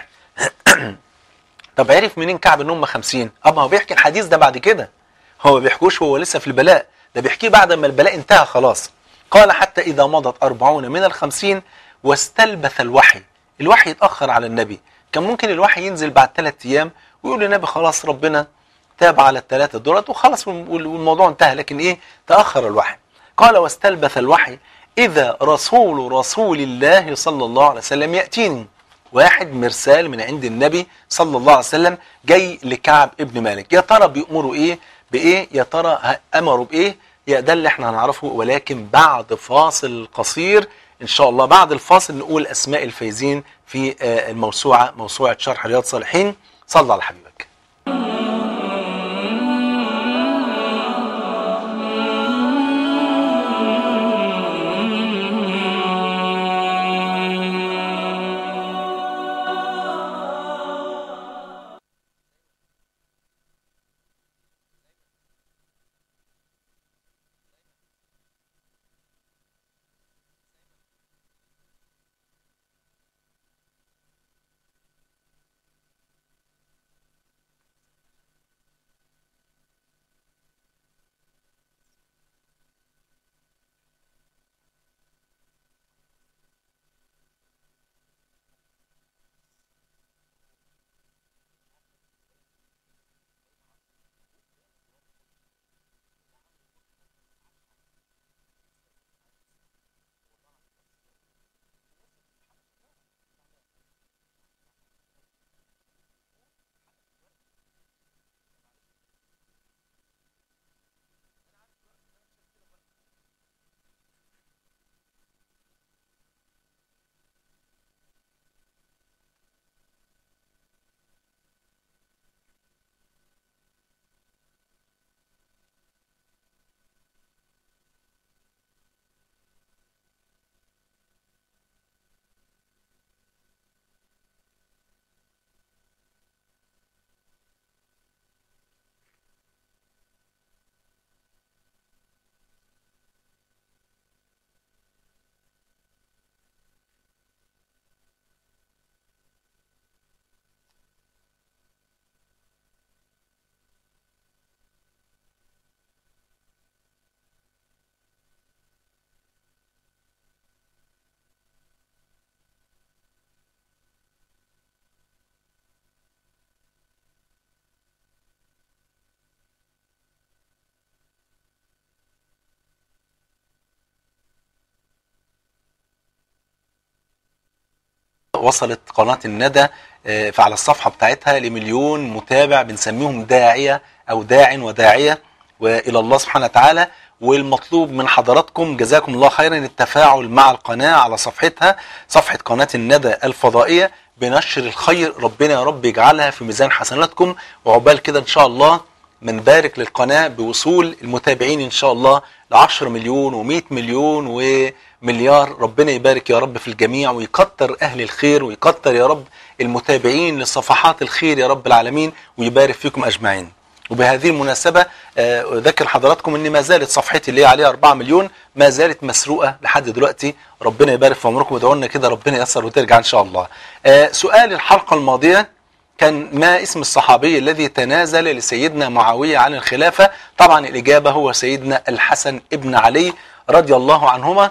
طب عرف منين كعب ان هم 50 اه هو بيحكي الحديث ده بعد كده هو ما بيحكوش هو لسه في البلاء ده بيحكيه بعد ما البلاء انتهى خلاص قال حتى إذا مضت أربعون من الخمسين واستلبث الوحي الوحي اتأخر على النبي كان ممكن الوحي ينزل بعد ثلاث أيام ويقول للنبي خلاص ربنا تاب على الثلاثة دولت وخلاص والموضوع انتهى لكن ايه تأخر الوحي قال واستلبث الوحي إذا رسول رسول الله صلى الله عليه وسلم يأتيني واحد مرسال من عند النبي صلى الله عليه وسلم جاي لكعب ابن مالك يا ترى بيأمروا ايه بايه يا ترى امروا بايه يا ده اللي احنا هنعرفه ولكن بعد فاصل قصير ان شاء الله بعد الفاصل نقول اسماء الفايزين في الموسوعه موسوعه شرح رياض صالحين صلى على حبيبك وصلت قناة الندى آه، على الصفحة بتاعتها لمليون متابع بنسميهم داعية أو داع وداعية وإلى الله سبحانه وتعالى والمطلوب من حضراتكم جزاكم الله خيرا التفاعل مع القناة على صفحتها صفحة قناة الندى الفضائية بنشر الخير ربنا يا رب يجعلها في ميزان حسناتكم وعقبال كده إن شاء الله بنبارك للقناة بوصول المتابعين إن شاء الله ل 10 مليون و100 مليون ومليار ربنا يبارك يا رب في الجميع ويكتر أهل الخير ويكتر يا رب المتابعين لصفحات الخير يا رب العالمين ويبارك فيكم أجمعين وبهذه المناسبة آه، أذكر حضراتكم أن ما زالت صفحتي اللي هي عليها 4 مليون ما زالت مسروقة لحد دلوقتي ربنا يبارك في عمركم وادعوا لنا كده ربنا ييسر وترجع إن شاء الله آه، سؤال الحلقة الماضية كان ما اسم الصحابي الذي تنازل لسيدنا معاوية عن الخلافة طبعا الإجابة هو سيدنا الحسن ابن علي رضي الله عنهما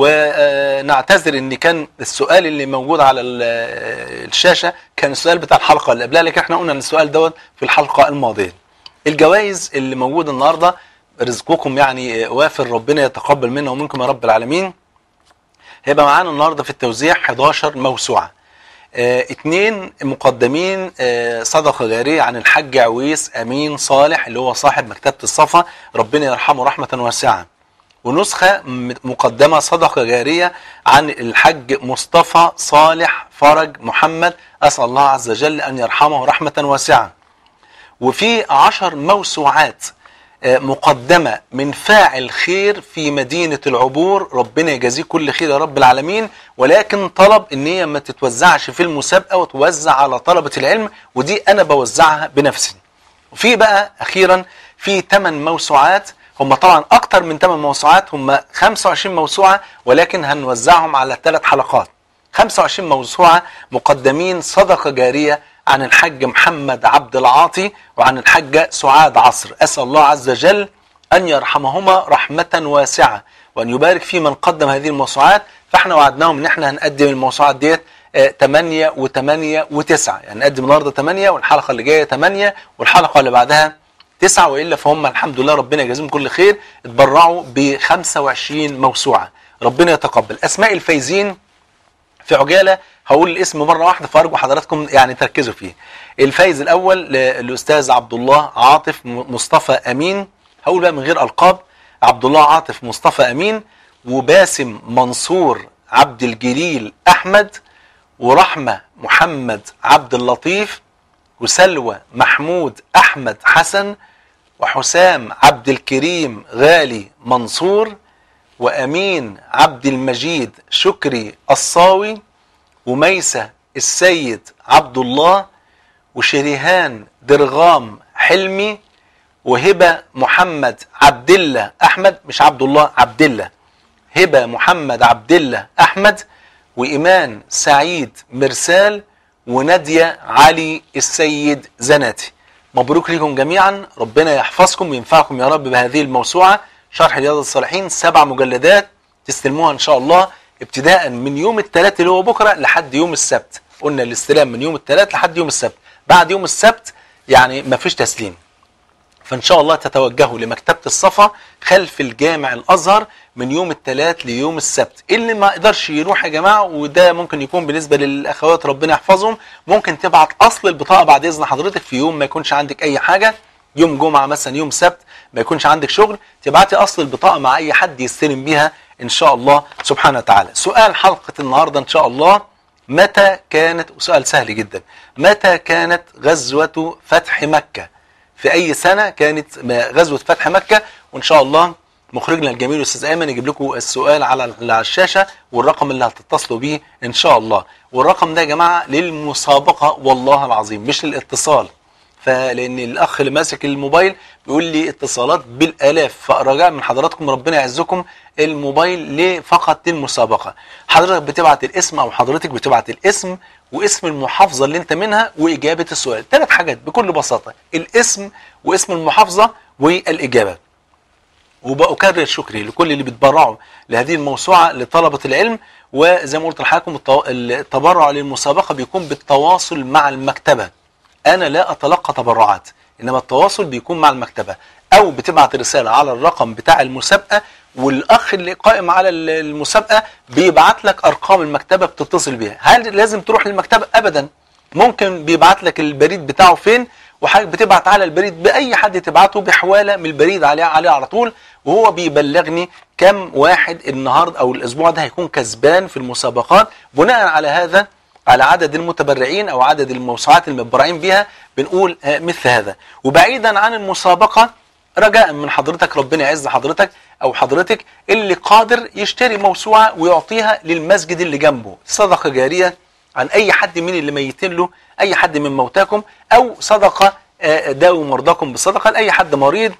ونعتذر ان كان السؤال اللي موجود على ال- الشاشة كان السؤال بتاع الحلقة اللي قبلها لكن احنا قلنا ان السؤال دوت في الحلقة الماضية الجوائز اللي موجودة النهاردة رزقكم يعني وافر ربنا يتقبل منا ومنكم يا رب العالمين هيبقى معانا النهاردة في التوزيع 11 موسوعة آه، اتنين مقدمين آه، صدقة جارية عن الحاج عويس أمين صالح اللي هو صاحب مكتبة الصفا ربنا يرحمه رحمة واسعة ونسخة م- مقدمة صدقة جارية عن الحاج مصطفى صالح فرج محمد أسأل الله عز وجل أن يرحمه رحمة واسعة وفي عشر موسوعات آه، مقدمة من فاعل خير في مدينة العبور ربنا يجازيه كل خير يا رب العالمين ولكن طلب ان هي ما تتوزعش في المسابقة وتوزع على طلبة العلم ودي انا بوزعها بنفسي وفي بقى اخيرا في 8 موسوعات هم طبعا اكتر من 8 موسوعات هم 25 موسوعة ولكن هنوزعهم على ثلاث حلقات 25 موسوعة مقدمين صدقة جارية عن الحاج محمد عبد العاطي وعن الحاجة سعاد عصر أسأل الله عز وجل أن يرحمهما رحمة واسعة وأن يبارك في من قدم هذه الموسوعات فاحنا وعدناهم ان احنا هنقدم الموسوعات ديت 8 و8 و9 يعني نقدم النهارده 8 والحلقة اللي جاية 8 والحلقة اللي بعدها تسعة وإلا فهم الحمد لله ربنا يجازيهم كل خير اتبرعوا ب 25 موسوعة ربنا يتقبل أسماء الفايزين في عجاله هقول الاسم مره واحده فارجو حضراتكم يعني تركزوا فيه. الفايز الاول للاستاذ عبد الله عاطف م- مصطفى امين هقول بقى من غير القاب عبد الله عاطف مصطفى امين وباسم منصور عبد الجليل احمد ورحمه محمد عبد اللطيف وسلوى محمود احمد حسن وحسام عبد الكريم غالي منصور وأمين عبد المجيد شكري الصاوي وميسة السيد عبد الله وشريهان درغام حلمي وهبة محمد عبد الله أحمد مش عبد الله عبد الله هبة محمد عبد الله أحمد وإيمان سعيد مرسال ونادية علي السيد زناتي مبروك لكم جميعا ربنا يحفظكم وينفعكم يا رب بهذه الموسوعة شرح رياض الصالحين سبع مجلدات تستلموها ان شاء الله ابتداء من يوم الثلاث اللي هو بكره لحد يوم السبت قلنا الاستلام من يوم الثلاث لحد يوم السبت بعد يوم السبت يعني ما فيش تسليم فان شاء الله تتوجهوا لمكتبه الصفا خلف الجامع الازهر من يوم الثلاث ليوم السبت اللي ما قدرش يروح يا جماعه وده ممكن يكون بالنسبه للاخوات ربنا يحفظهم ممكن تبعت اصل البطاقه بعد اذن حضرتك في يوم ما يكونش عندك اي حاجه يوم جمعه مثلا يوم سبت ما يكونش عندك شغل تبعتي اصل البطاقه مع اي حد يستلم بيها ان شاء الله سبحانه وتعالى سؤال حلقه النهارده ان شاء الله متى كانت سؤال سهل جدا متى كانت غزوه فتح مكه في اي سنه كانت غزوه فتح مكه وان شاء الله مخرجنا الجميل الاستاذ ايمن يجيب لكم السؤال على على الشاشه والرقم اللي هتتصلوا بيه ان شاء الله والرقم ده يا جماعه للمسابقه والله العظيم مش للاتصال فلان الاخ اللي ماسك الموبايل بيقول لي اتصالات بالالاف فرجاء من حضراتكم ربنا يعزكم الموبايل ليه فقط للمسابقه حضرتك بتبعت الاسم او حضرتك بتبعت الاسم واسم المحافظه اللي انت منها واجابه السؤال ثلاث حاجات بكل بساطه الاسم واسم المحافظه والاجابه وبأكرر شكري لكل اللي بيتبرعوا لهذه الموسوعة لطلبة العلم وزي ما قلت لحضراتكم التو- التبرع للمسابقة بيكون بالتواصل مع المكتبة أنا لا أتلقى تبرعات إنما التواصل بيكون مع المكتبة او بتبعت رساله على الرقم بتاع المسابقه والاخ اللي قائم على ال- المسابقه بيبعت لك ارقام المكتبه بتتصل بيها هل لازم تروح للمكتبه ابدا ممكن بيبعت لك البريد بتاعه فين وحضرتك بتبعت على البريد باي حد تبعته بحواله من البريد عليه عليه على طول وهو بيبلغني كم واحد النهارده او الاسبوع ده هيكون كسبان في المسابقات بناء على هذا على عدد المتبرعين او عدد الموسوعات المتبرعين بيها بنقول آه، مثل هذا وبعيدا عن المسابقه رجاء من حضرتك ربنا يعز حضرتك او حضرتك اللي قادر يشتري موسوعه ويعطيها للمسجد اللي جنبه صدقه جاريه عن اي حد من اللي ميتين له اي حد من موتاكم او صدقه آه، داووا مرضاكم بصدقه لاي حد مريض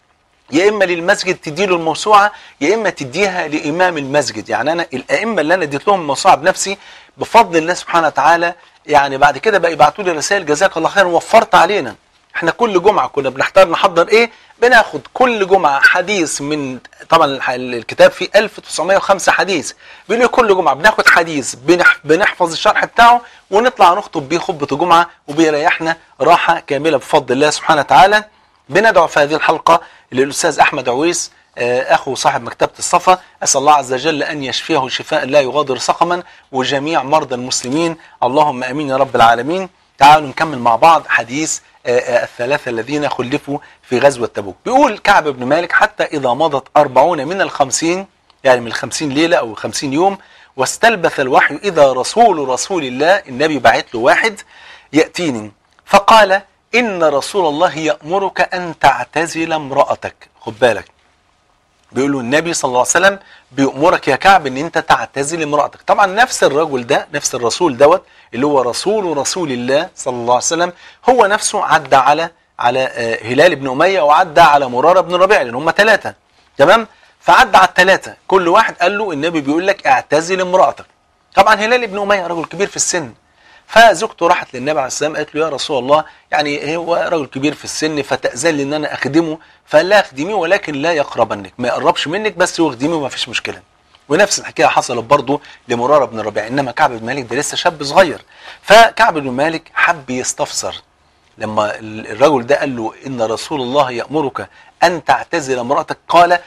يا اما للمسجد تديله الموسوعه يا اما تديها لامام المسجد يعني انا الائمه اللي انا اديت لهم الموسوعه بنفسي بفضل الله سبحانه وتعالى يعني بعد كده بقى يبعتوا لي رسائل جزاك الله خيرا وفرت علينا احنا كل جمعه كنا بنحتار نحضر ايه بناخد كل جمعه حديث من طبعا الح- الكتاب فيه 1905 حديث بيقول لي كل جمعه بناخد حديث بنح بنحفظ الشرح بتاعه ونطلع نخطب بيه خطبه الجمعه وبيريحنا راحه كامله بفضل الله سبحانه وتعالى بندعو في هذه الحلقة للأستاذ أحمد عويس آه، أخو صاحب مكتبة الصفا أسأل الله عز وجل أن يشفيه شفاء لا يغادر سقما وجميع مرضى المسلمين اللهم أمين يا رب العالمين تعالوا نكمل مع بعض حديث آه، آه، الثلاثة الذين خلفوا في غزوة تبوك بيقول كعب بن مالك حتى إذا مضت أربعون من الخمسين يعني من الخمسين ليلة أو خمسين يوم واستلبث الوحي إذا رسول رسول الله النبي بعت له واحد يأتيني فقال إن رسول الله يأمرك أن تعتزل امرأتك خد بالك بيقول له النبي صلى الله عليه وسلم بيأمرك يا كعب ان انت تعتزل امرأتك طبعا نفس الرجل ده نفس الرسول دوت اللي هو رسول رسول الله صلى الله عليه وسلم هو نفسه عدى على على آه، هلال بن أمية وعدى على مرارة بن ربيع لان هم ثلاثة تمام فعدى على الثلاثة كل واحد قال له النبي بيقول لك اعتزل امرأتك طبعا هلال بن أمية رجل كبير في السن فزوجته راحت للنبي عليه السلام قالت له يا رسول الله يعني هو رجل كبير في السن فتأذن لي ان انا اخدمه فقال لها اخدميه ولكن لا يقربنك ما يقربش منك بس واخدميه وما فيش مشكله ونفس الحكايه حصلت برضه لمراره بن ربيع انما كعب بن مالك ده لسه شاب صغير فكعب بن مالك حب يستفسر لما الرجل ده قال له ان رسول الله يامرك ان تعتزل امراتك قال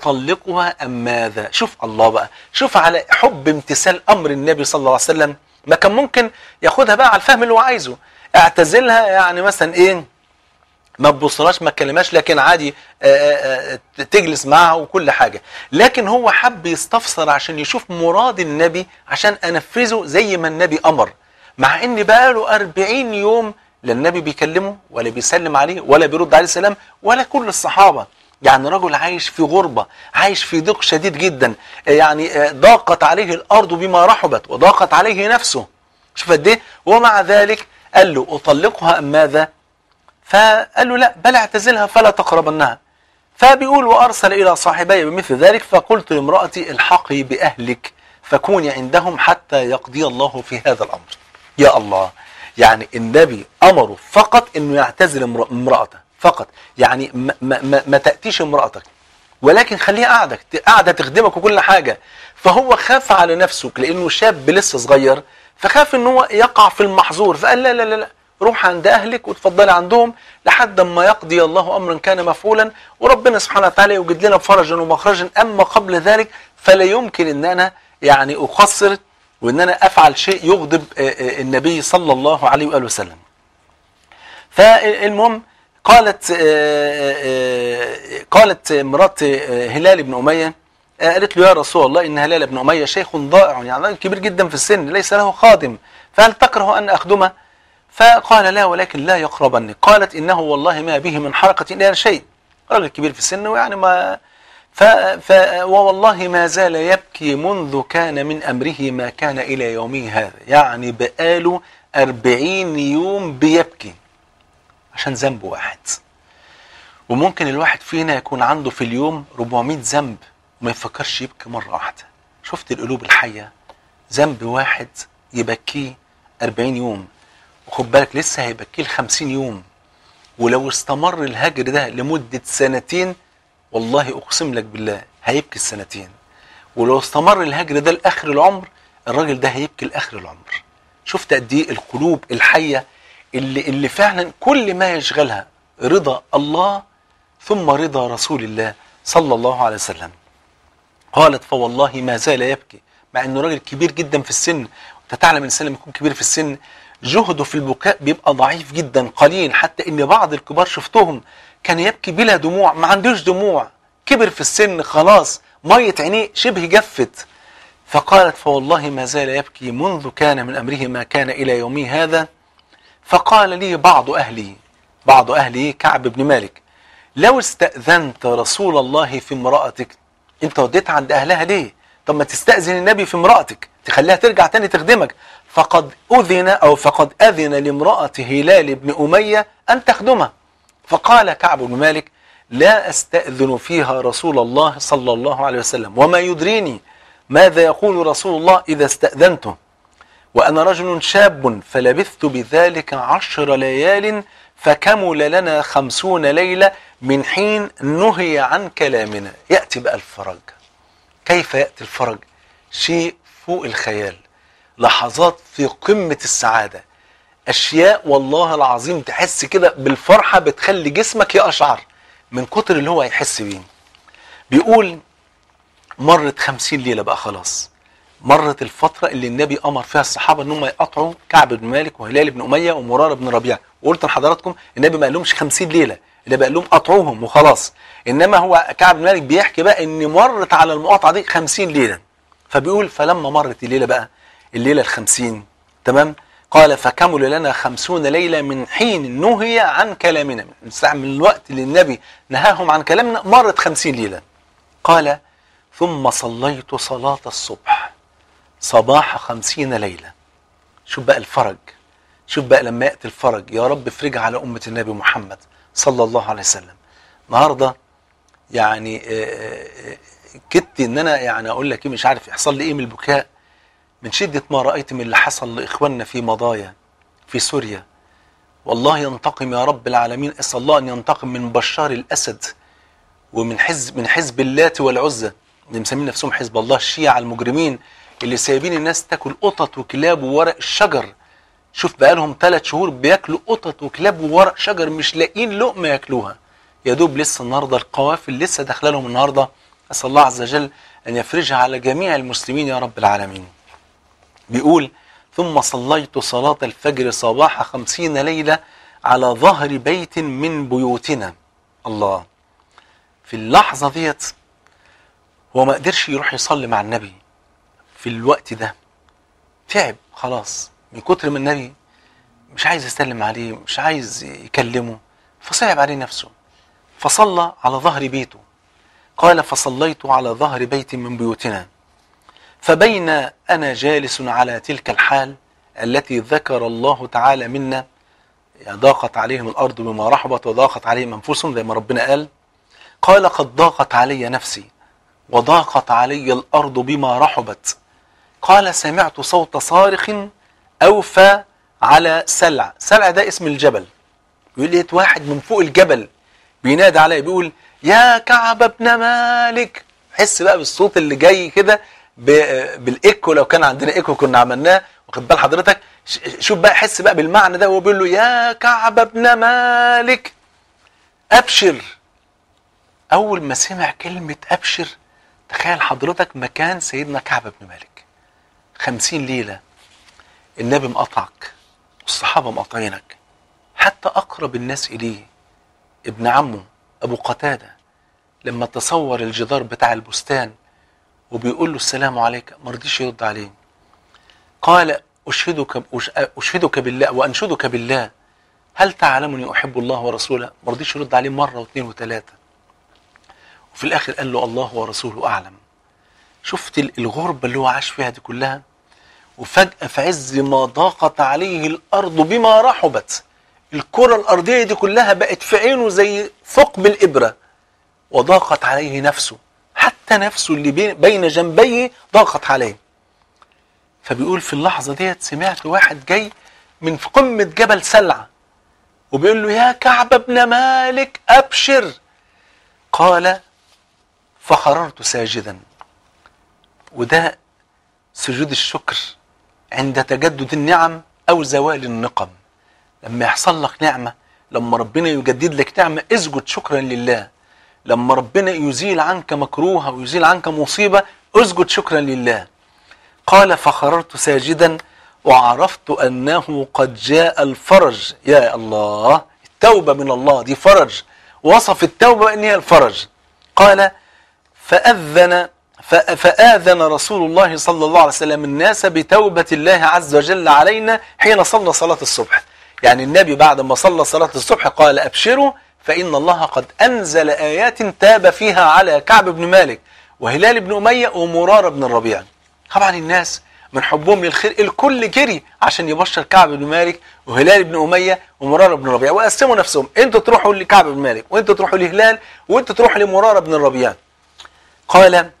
اطلقها ام ماذا شوف الله بقى شوف على حب امتثال امر النبي صلى الله عليه وسلم ما كان ممكن ياخدها بقى على الفهم اللي هو عايزه اعتزلها يعني مثلا ايه ما تبصلهاش ما تكلمهاش لكن عادي آه، آه، آه، تجلس معها وكل حاجة لكن هو حب يستفسر عشان يشوف مراد النبي عشان أنفذه زي ما النبي أمر مع ان بقاله أربعين يوم لا النبي بيكلمه ولا بيسلم عليه ولا بيرد عليه السلام ولا كل الصحابة يعني رجل عايش في غربة عايش في ضيق شديد جدا يعني آه، ضاقت عليه الأرض بما رحبت وضاقت عليه نفسه شوف قد ايه ومع ذلك قال له أطلقها أم ماذا فقال له لا بل اعتزلها فلا تقربنها فبيقول وأرسل إلى صاحبي بمثل ذلك فقلت لامرأتي الحقي بأهلك فكوني عندهم حتى يقضي الله في هذا الأمر يا الله يعني النبي أمره فقط أنه يعتزل امر- امرأته فقط يعني ما, ما, ما, ما تأتيش امرأتك ولكن خليها قاعدة قاعدة تخدمك وكل حاجة فهو خاف على نفسه لأنه شاب لسه صغير فخاف ان هو يقع في المحظور فقال لا لا لا, لا روح عند أهلك وتفضلي عندهم لحد ما يقضي الله أمرا كان مفعولا وربنا سبحانه وتعالى يوجد لنا فرجا ومخرجا أما قبل ذلك فلا يمكن أن أنا يعني أقصر وأن أنا أفعل شيء يغضب آه، آه، النبي صلى الله عليه وآله وسلم فالمهم قالت آه، آه، قالت مرات آه، هلال بن أمية آه، قالت له يا رسول الله إن هلال بن أمية شيخ ضائع يعني راجل كبير جدا في السن ليس له خادم فهل تكره أن أخدمه فقال لا ولكن لا يقربني قالت إنه والله ما به من حركة إلا شيء راجل كبير في السن ويعني ما ف... ف... ووالله ما زال يبكي منذ كان من أمره ما كان إلى يومه هذا يعني بقاله أربعين يوم بيبكي عشان ذنب واحد وممكن الواحد فينا يكون عنده في اليوم 400 ذنب وما يفكرش يبكي مرة واحدة شفت القلوب الحية ذنب واحد يبكيه 40 يوم وخد بالك لسه هيبكيه ل 50 يوم ولو استمر الهجر ده لمدة سنتين والله أقسم لك بالله هيبكي السنتين ولو استمر الهجر ده لآخر العمر الراجل ده هيبكي لآخر العمر شفت قد ايه القلوب الحية اللي, اللي فعلا كل ما يشغلها رضا الله ثم رضا رسول الله صلى الله عليه وسلم قالت فوالله ما زال يبكي مع انه راجل كبير جدا في السن انت تعلم الانسان لما يكون كبير في السن جهده في البكاء بيبقى ضعيف جدا قليل حتى ان بعض الكبار شفتهم كان يبكي بلا دموع ما عندوش دموع كبر في السن خلاص مية عينيه شبه جفت فقالت فوالله ما زال يبكي منذ كان من أمره ما كان إلى يومي هذا فقال لي بعض أهلي بعض أهلي كعب بن مالك لو استأذنت رسول الله في امرأتك انت وديت عند أهلها ليه طب ما تستأذن النبي في امرأتك تخليها ترجع تاني تخدمك فقد أذن أو فقد أذن لامرأة هلال بن أمية أن تخدمه فقال كعب بن مالك لا أستأذن فيها رسول الله صلى الله عليه وسلم وما يدريني ماذا يقول رسول الله إذا استأذنته وأنا رجل شاب فلبثت بذلك عشر ليال فكمل لنا خمسون ليلة من حين نهي عن كلامنا يأتي بقى الفرج كيف يأتي الفرج شيء فوق الخيال لحظات في قمة السعادة أشياء والله العظيم تحس كده بالفرحة بتخلي جسمك يقشعر من كتر اللي هو هيحس بيه بيقول مرت خمسين ليلة بقى خلاص مرت الفترة اللي النبي أمر فيها الصحابة إن هم يقطعوا كعب بن مالك وهلال بن أمية ومرارة بن ربيعة وقلت لحضراتكم النبي ما قالهمش خمسين ليلة النبي قال لهم قطعوهم وخلاص إنما هو كعب بن مالك بيحكي بقى إن مرت على المقاطعة دي خمسين ليلة فبيقول فلما مرت الليلة بقى الليلة الخمسين تمام قال فكمل لنا خمسون ليلة من حين نهي عن كلامنا من ساعة من الوقت اللي النبي نهاهم عن كلامنا مرت خمسين ليلة قال ثم صليت صلاة الصبح صباح خمسين ليلة شوف بقى الفرج شوف بقى لما يأتي الفرج يا رب افرج على أمة النبي محمد صلى الله عليه وسلم النهاردة يعني كدت ان انا يعني اقول لك ايه مش عارف يحصل لي ايه من البكاء من شدة ما رأيت من اللي حصل لإخواننا في مضايا في سوريا والله ينتقم يا رب العالمين أسأل الله أن ينتقم من بشار الأسد ومن حزب من حزب اللات والعزى اللي مسمين نفسهم حزب الله الشيعة المجرمين اللي سايبين الناس تاكل قطط وكلاب وورق الشجر شوف بقالهم ثلاث شهور بياكلوا قطط وكلاب وورق شجر مش لاقيين لقمة ياكلوها يا دوب لسه النهارده القوافل لسه داخله لهم النهارده اسال الله عز وجل ان يفرجها على جميع المسلمين يا رب العالمين بيقول ثم صليت صلاة الفجر صباح خمسين ليلة على ظهر بيت من بيوتنا الله في اللحظة ديت هو ما قدرش يروح يصلي مع النبي في الوقت ده تعب خلاص من كتر ما النبي مش عايز يسلم عليه مش عايز يكلمه فصعب عليه نفسه فصلى على ظهر بيته قال فصليت على ظهر بيت من بيوتنا فبين أنا جالس على تلك الحال التي ذكر الله تعالى منا يعني ضاقت عليهم الأرض بما رحبت وضاقت عليهم أنفسهم زي ما ربنا قال قال قد ضاقت علي نفسي وضاقت علي الأرض بما رحبت قال سمعت صوت صارخ أوفى على سلع سلع ده اسم الجبل يقول لقيت واحد من فوق الجبل بينادي علي بيقول يا كعب بن مالك حس بقى بالصوت اللي جاي كده بالايكو لو كان عندنا ايكو كنا عملناه واخد بال حضرتك شوف بقى حس بقى بالمعنى ده وهو بيقول له يا كعب بن مالك ابشر اول ما سمع كلمه ابشر تخيل حضرتك مكان سيدنا كعب بن مالك خمسين ليله النبي مقطعك والصحابه مقاطعينك حتى اقرب الناس اليه ابن عمه ابو قتاده لما تصور الجدار بتاع البستان وبيقول له السلام عليك ما رضيش يرد عليه قال أشهدك, أشهدك بالله وأنشدك بالله هل تعلمني أحب الله ورسوله ما رضيش يرد عليه مرة واثنين وثلاثة وفي الآخر قال له الله ورسوله أعلم شفت الغربة اللي هو عاش فيها دي كلها وفجأة في عز ما ضاقت عليه الأرض بما رحبت الكرة الأرضية دي كلها بقت في عينه زي ثقب الإبرة وضاقت عليه نفسه حتى نفسه اللي بين جنبيه ضاقت عليه فبيقول في اللحظة ديت سمعت واحد جاي من في قمة جبل سلعة وبيقول له يا كعب بن مالك أبشر قال فخررت ساجدا وده سجود الشكر عند تجدد النعم أو زوال النقم لما يحصل لك نعمة لما ربنا يجدد لك نعمة اسجد شكرا لله لما ربنا يزيل عنك مكروه ويزيل عنك مصيبة اسجد شكرا لله قال فخررت ساجدا وعرفت أنه قد جاء الفرج يا الله التوبة من الله دي فرج وصف التوبة أن هي الفرج قال فأذن فآذن رسول الله صلى الله عليه وسلم الناس بتوبة الله عز وجل علينا حين صلى صلاة الصبح يعني النبي بعد ما صلى صلاة الصبح قال أبشروا فإن الله قد أنزل آيات تاب فيها على كعب بن مالك وهلال بن أمية ومرار بن الربيع طبعا الناس من حبهم للخير الكل جري عشان يبشر كعب بن مالك وهلال بن أمية ومرار بن الربيع وقسموا نفسهم انتوا تروحوا لكعب بن مالك وانتوا تروحوا لهلال وانتوا تروحوا لمرار بن الربيع قال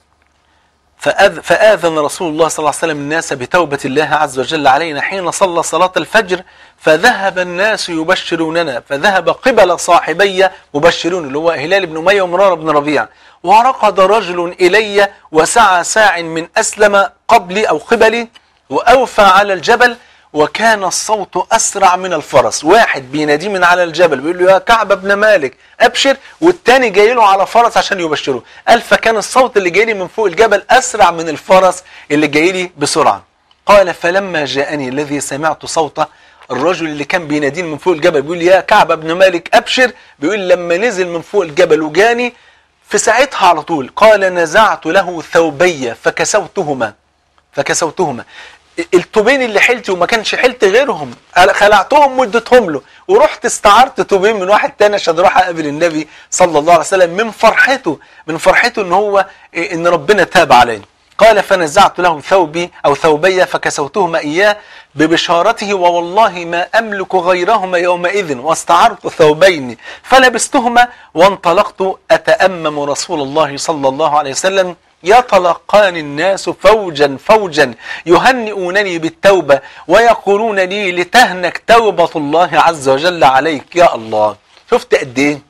فأذ فآذن رسول الله صلى الله عليه وسلم الناس بتوبة الله عز وجل علينا حين صلى صلاة الفجر فذهب الناس يبشروننا فذهب قبل صاحبي مبشرون اللي هو هلال بن أمية ومرار بن ربيع ورقد رجل إلي وسعى ساع من أسلم قبلي أو قبلي وأوفى على الجبل وكان الصوت أسرع من الفرس واحد بيناديه من على الجبل بيقول له يا كعب بن مالك أبشر والتاني جاي له على فرس عشان يبشره قال فكان الصوت اللي جاي لي من فوق الجبل أسرع من الفرس اللي جاي لي بسرعة قال فلما جاءني الذي سمعت صوته الرجل اللي كان بيناديني من فوق الجبل بيقول يا كعب بن مالك أبشر بيقول لما نزل من فوق الجبل وجاني في ساعتها على طول قال نزعت له ثوبي فكسوتهما فكسوتهما التوبين اللي حلتي وما كانش حلت غيرهم خلعتهم واديتهم له ورحت استعرت توبين من واحد تاني عشان اروح اقابل النبي صلى الله عليه وسلم من فرحته من فرحته ان هو ان ربنا تاب عليه قال فنزعت له ثوبي او ثوبي فكسوتهما اياه ببشارته ووالله ما املك غيرهما يومئذ واستعرت ثوبين فلبستهما وانطلقت اتامم رسول الله صلى الله عليه وسلم يتلقان الناس فوجا فوجا يهنئونني بالتوبة ويقولون لي لتهنك توبة الله عز وجل عليك يا الله شفت قد ايه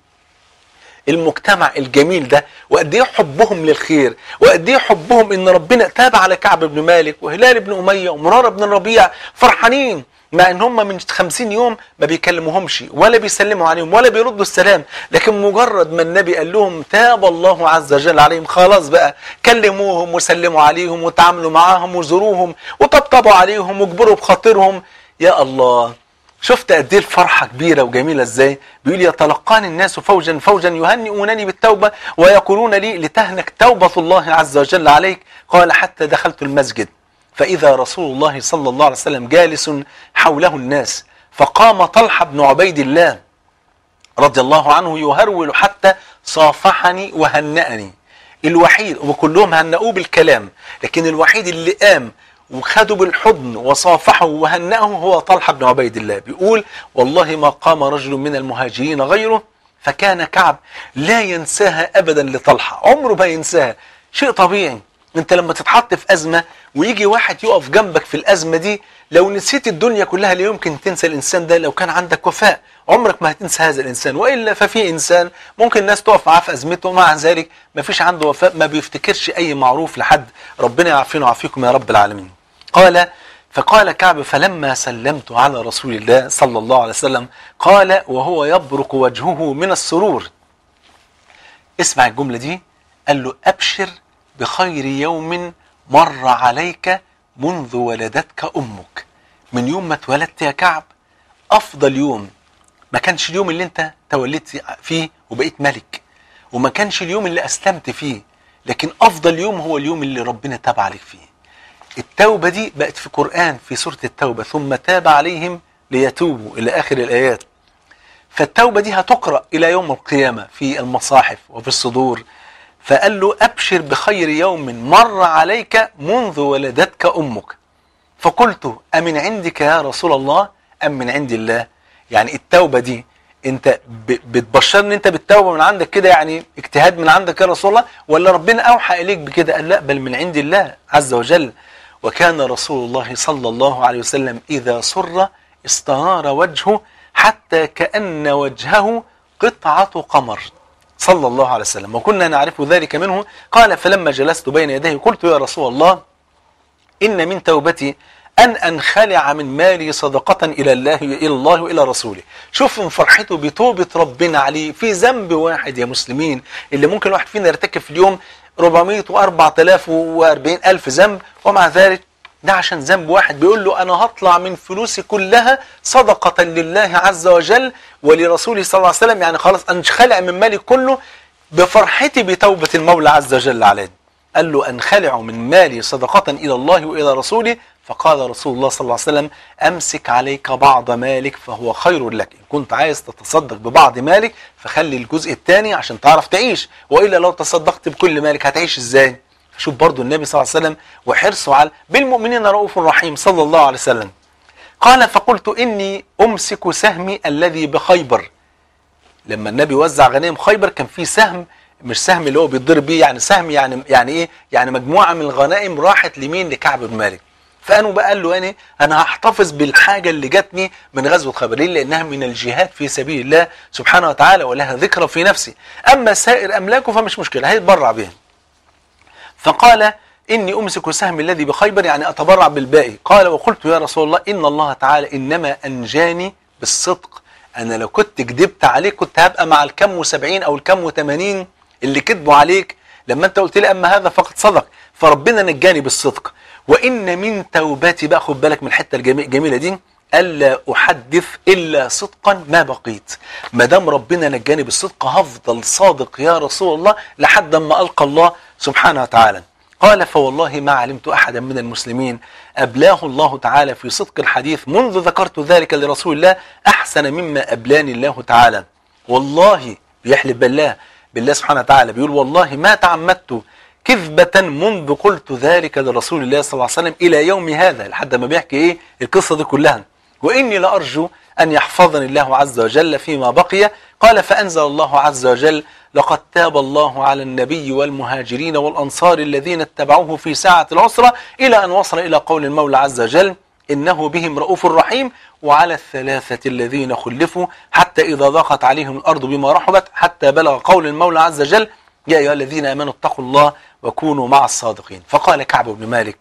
المجتمع الجميل ده وقد ايه حبهم للخير وقد ايه حبهم ان ربنا تاب على كعب بن مالك وهلال بن اميه ومراره بن الربيع فرحانين مع ان هم من 50 يوم ما بيكلموهمش ولا بيسلموا عليهم ولا بيردوا السلام لكن مجرد ما النبي قال لهم تاب الله عز وجل عليهم خلاص بقى كلموهم وسلموا عليهم وتعاملوا معاهم وزوروهم وطبطبوا عليهم واجبروا بخاطرهم يا الله شفت قد ايه الفرحه كبيره وجميله ازاي بيقول يتلقاني الناس فوجا فوجا يهنئونني بالتوبه ويقولون لي لتهنك توبه الله عز وجل عليك قال حتى دخلت المسجد فإذا رسول الله صلى الله عليه وسلم جالس حوله الناس فقام طلحة بن عبيد الله رضي الله عنه يهرول حتى صافحني وهنأني الوحيد وكلهم هنأوه بالكلام لكن الوحيد اللي قام وخده بالحضن وصافحه وهنأه هو طلحة بن عبيد الله بيقول والله ما قام رجل من المهاجرين غيره فكان كعب لا ينساها أبدا لطلحة عمره ما ينساها شيء طبيعي انت لما تتحط في أزمة ويجي واحد يقف جنبك في الأزمة دي لو نسيت الدنيا كلها لا يمكن تنسى الإنسان ده لو كان عندك وفاء عمرك ما هتنسى هذا الإنسان وإلا ففي إنسان ممكن الناس تقف معاه في أزمته ومع ذلك ما فيش عنده وفاء ما بيفتكرش أي معروف لحد ربنا يعافينا ويعافيكم يا رب العالمين قال فقال كعب فلما سلمت على رسول الله صلى الله عليه وسلم قال وهو يبرق وجهه من السرور اسمع الجملة دي قال له أبشر بخير يوم مر عليك منذ ولدتك أمك من يوم ما اتولدت يا كعب أفضل يوم ما كانش اليوم اللي انت تولدت فيه وبقيت ملك وما كانش اليوم اللي أسلمت فيه لكن أفضل يوم هو اليوم اللي ربنا تاب عليك فيه التوبة دي بقت في قرآن في سورة التوبة ثم تاب عليهم ليتوبوا إلى آخر الآيات فالتوبة دي هتقرأ إلى يوم القيامة في المصاحف وفي الصدور فقال له أبشر بخير يوم مر عليك منذ ولدتك أمك فقلت أمن عندك يا رسول الله أم من عند الله يعني التوبة دي انت بتبشرني انت بالتوبة من عندك كده يعني اجتهاد من عندك يا رسول الله ولا ربنا أوحى إليك بكده قال لا بل من عند الله عز وجل وكان رسول الله صلى الله عليه وسلم إذا سر استنار وجهه حتى كأن وجهه قطعة قمر صلى الله عليه وسلم وكنا نعرف ذلك منه قال فلما جلست بين يديه قلت يا رسول الله إن من توبتي أن أنخلع من مالي صدقة إلى الله إلى الله وإلى رسوله شوف من فرحته بتوبة ربنا عليه في ذنب واحد يا مسلمين اللي ممكن الواحد فينا يرتكب في اليوم 400 و4000 و40 ألف ذنب ومع ذلك ده عشان ذنب واحد بيقول له أنا هطلع من فلوسي كلها صدقة لله عز وجل ولرسوله صلى الله عليه وسلم يعني خلاص أنخلع من مالي كله بفرحتي بتوبة المولى عز وجل عليه قال له أنخلع من مالي صدقة إلى الله وإلى رسوله فقال رسول الله صلى الله عليه وسلم أمسك عليك بعض مالك فهو خير لك إن كنت عايز تتصدق ببعض مالك فخلي الجزء الثاني عشان تعرف تعيش وإلا لو تصدقت بكل مالك هتعيش إزاي شوف برضو النبي صلى الله عليه وسلم وحرصه على بالمؤمنين رؤوف رحيم صلى الله عليه وسلم قال فقلت إني أمسك سهمي الذي بخيبر لما النبي وزع غنائم خيبر كان في سهم مش سهم اللي هو بيتضرب بيه يعني سهم يعني يعني ايه يعني مجموعه من الغنائم راحت لمين لكعب بن مالك فقالوا بقى قال له يعني انا هحتفظ بالحاجه اللي جاتني من غزوه خيبر ليه لانها من الجهاد في سبيل الله سبحانه وتعالى ولها ذكرى في نفسي اما سائر املاكه فمش مشكله هيتبرع بها فقال إني أمسك سهم الذي بخيبر يعني أتبرع بالباقي قال وقلت يا رسول الله إن الله تعالى إنما أنجاني بالصدق أنا لو كنت كذبت عليك كنت هبقى مع الكم وسبعين أو الكم وثمانين اللي كذبوا عليك لما أنت قلت لي أما هذا فقد صدق فربنا نجاني بالصدق وإن من توبتي بقى خد بالك من الحتة الجميلة دي ألا أحدث إلا صدقا ما بقيت ما دام ربنا نجاني بالصدق هفضل صادق يا رسول الله لحد ما ألقى الله سبحانه وتعالى قال فوالله ما علمت أحدا من المسلمين أبلاه الله تعالى في صدق الحديث منذ ذكرت ذلك لرسول الله أحسن مما أبلاني الله تعالى والله بيحلف بالله بالله سبحانه وتعالى بيقول والله ما تعمدت كذبة منذ قلت ذلك لرسول الله صلى الله عليه وسلم إلى يوم هذا لحد ما بيحكي إيه القصة دي كلها وإني لأرجو أن يحفظني الله عز وجل فيما بقي قال فأنزل الله عز وجل لقد تاب الله على النبي والمهاجرين والأنصار الذين اتبعوه في ساعة العسرة إلى أن وصل إلى قول المولى عز وجل إنه بهم رؤوف رحيم وعلى الثلاثة الذين خلفوا حتى إذا ضاقت عليهم الأرض بما رحبت حتى بلغ قول المولى عز وجل يا أيها الذين آمنوا اتقوا الله وكونوا مع الصادقين فقال كعب بن مالك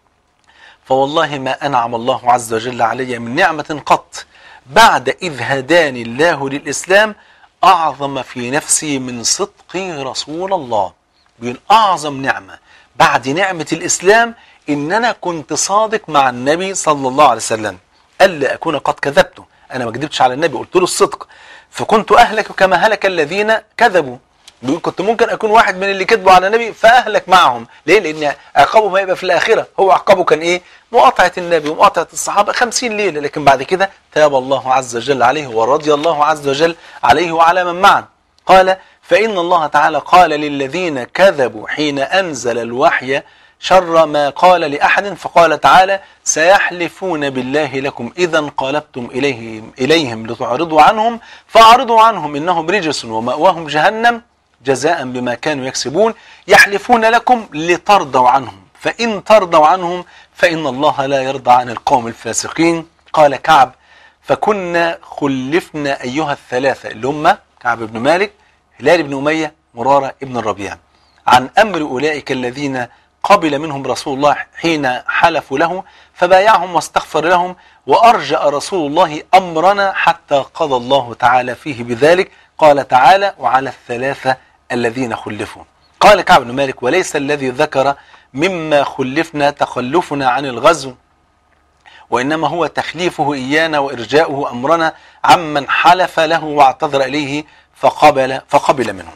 فوالله ما أنعم الله عز وجل علي من نعمة قط بعد إذ هداني الله للإسلام أعظم في نفسي من صدقي رسول الله بيقول أعظم نعمة بعد نعمة الإسلام إن أنا كنت صادق مع النبي صلى الله عليه وسلم ألا أكون قد كذبته أنا ما كذبتش على النبي قلت له الصدق فكنت أهلك كما هلك الذين كذبوا بيقول كنت ممكن أكون واحد من اللي كذبوا على النبي فأهلك معهم ليه لأن عقابه ما يبقى في الآخرة هو عقابه كان إيه مقاطعة النبي ومقاطعة الصحابة خمسين ليلة لكن بعد كده تاب الله عز وجل عليه ورضي الله عز وجل عليه وعلى من معه قال فإن الله تعالى قال للذين كذبوا حين أنزل الوحي شر ما قال لأحد فقال تعالى سيحلفون بالله لكم إذا انقلبتم إليهم, إليهم لتعرضوا عنهم فأعرضوا عنهم إنهم رجس ومأواهم جهنم جزاء بما كانوا يكسبون يحلفون لكم لترضوا عنهم فإن ترضوا عنهم فإن الله لا يرضى عن القوم الفاسقين قال كعب فكنا خلفنا أيها الثلاثة اللي هم كعب بن مالك هلال بن أمية مرارة ابن الربيع عن أمر أولئك الذين قبل منهم رسول الله حين حلفوا له فبايعهم واستغفر لهم وأرجأ رسول الله أمرنا حتى قضى الله تعالى فيه بذلك قال تعالى وعلى الثلاثة الذين خلفوا قال كعب بن مالك وليس الذي ذكر مما خلفنا تخلفنا عن الغزو وإنما هو تخليفه إيانا وإرجاؤه أمرنا عمن حلف له واعتذر إليه فقبل, فقبل منهم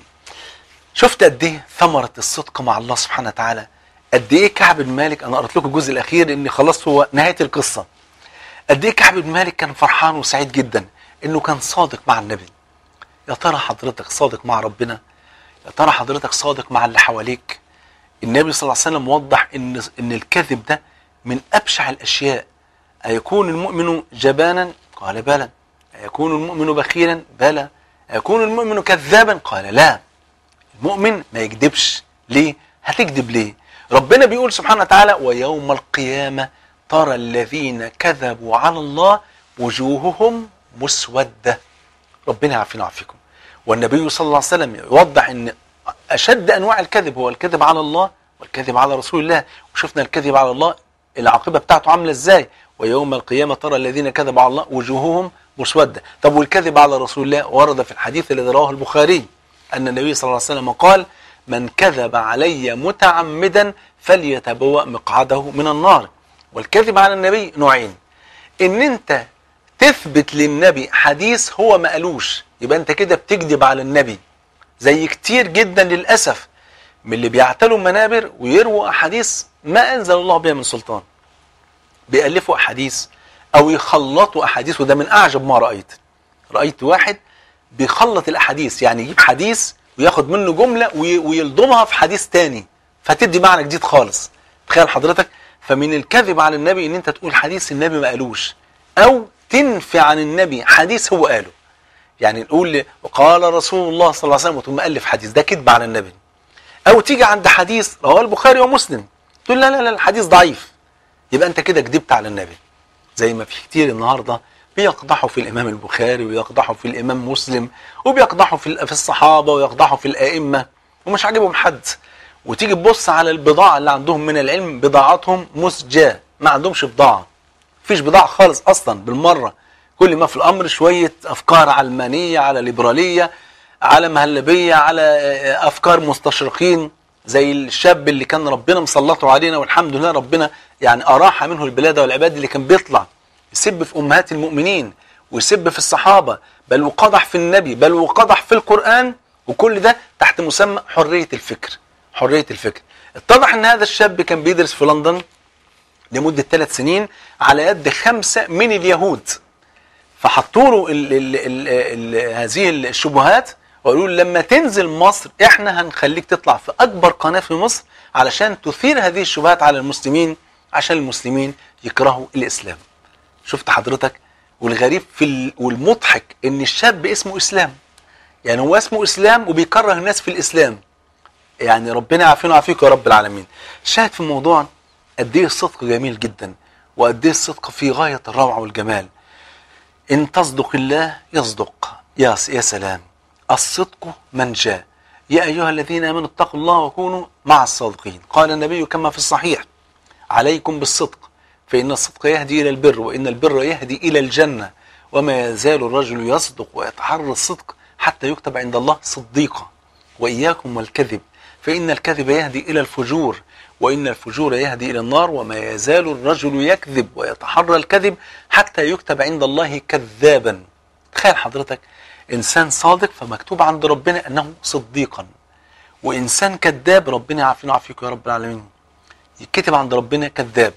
شفت قد ايه ثمرة الصدق مع الله سبحانه وتعالى قد ايه كعب بن مالك انا قرأت لكم الجزء الاخير اني خلصت هو نهاية القصة قد ايه كعب بن مالك كان فرحان وسعيد جدا انه كان صادق مع النبي يا ترى حضرتك صادق مع ربنا يا ترى حضرتك صادق مع اللي حواليك النبي صلى الله عليه وسلم وضح ان ان الكذب ده من ابشع الاشياء ايكون المؤمن جبانا قال بلى ايكون المؤمن بخيلا بلى ايكون المؤمن كذابا قال لا المؤمن ما يكذبش ليه هتكذب ليه ربنا بيقول سبحانه وتعالى ويوم القيامة ترى الذين كذبوا على الله وجوههم مسودة ربنا يعافينا ويعافيكم والنبي صلى الله عليه وسلم يوضح ان اشد انواع الكذب هو الكذب على الله والكذب على رسول الله وشفنا الكذب على الله العاقبة بتاعته عاملة ازاي ويوم القيامة ترى الذين كذبوا على الله وجوههم مسودة طب والكذب على رسول الله ورد في الحديث الذي رواه البخاري أن النبي صلى الله عليه وسلم قال من كذب علي متعمدا فليتبوأ مقعده من النار والكذب على النبي نوعين ان انت تثبت للنبي حديث هو ما قالوش يبقى انت كده بتكذب على النبي زي كتير جدا للأسف من اللي بيعتلوا المنابر ويرووا أحاديث ما أنزل الله بها من سلطان بيألفوا أحاديث أو يخلطوا أحاديث وده من أعجب ما رأيت رأيت واحد بيخلط الأحاديث يعني يجيب حديث وياخد منه جملة وي- ويلضمها في حديث تاني فتدي معنى جديد خالص تخيل حضرتك فمن الكذب على النبي ان انت تقول حديث النبي ما قالوش او تنفي عن النبي حديث هو قاله يعني نقول لي وقال رسول الله صلى الله عليه وسلم وتقوم مألف حديث ده كذب على النبي او تيجي عند حديث رواه البخاري ومسلم تقول لا لا لا الحديث ضعيف يبقى انت كده كذبت على النبي زي ما في كتير النهارده بيقدحوا في الامام البخاري ويقدحوا في الامام مسلم وبيقدحوا في في الصحابه ويقدحوا في الائمه ومش عاجبهم حد وتيجي تبص على البضاعه اللي عندهم من العلم بضاعتهم مسجاه ما عندهمش بضاعه مفيش بضاعه خالص اصلا بالمره كل ما في الامر شويه افكار علمانيه على ليبراليه على مهلبيه على آه، افكار مستشرقين زي الشاب اللي كان ربنا مسلطه علينا والحمد لله ربنا يعني اراح منه البلاد والعباد اللي كان بيطلع يسب في امهات المؤمنين ويسب في الصحابه بل وقدح في النبي بل وقدح في القران وكل ده تحت مسمى حريه الفكر حريه الفكر اتضح ان هذا الشاب كان بيدرس في لندن لمده ثلاث سنين على يد خمسه من اليهود فحطوا له ال ال ال ال هذه الشبهات وقالوا له لما تنزل مصر احنا هنخليك تطلع في اكبر قناه في مصر علشان تثير هذه الشبهات على المسلمين عشان المسلمين يكرهوا الاسلام. شفت حضرتك والغريب في ال والمضحك ان الشاب اسمه اسلام. يعني هو اسمه اسلام وبيكره الناس في الاسلام. يعني ربنا يعافينا ويعافيك يا رب العالمين. شاهد في الموضوع قد ايه الصدق جميل جدا وقد ايه الصدق في غايه الروعه والجمال. إن تصدق الله يصدق يا يا سلام الصدق من جاء يا أيها الذين آمنوا اتقوا الله وكونوا مع الصادقين قال النبي كما في الصحيح عليكم بالصدق فإن الصدق يهدي إلى البر وإن البر يهدي إلى الجنة وما يزال الرجل يصدق ويتحرى الصدق حتى يكتب عند الله صديقا وإياكم والكذب فإن الكذب يهدي إلى الفجور وإن الفجور يهدي إلى النار وما يزال الرجل يكذب ويتحرى الكذب حتى يكتب عند الله كذابا تخيل حضرتك إنسان صادق فمكتوب عند ربنا أنه صديقا وإنسان كذاب ربنا يعافينا ويعافيك يا رب العالمين يكتب عند ربنا كذاب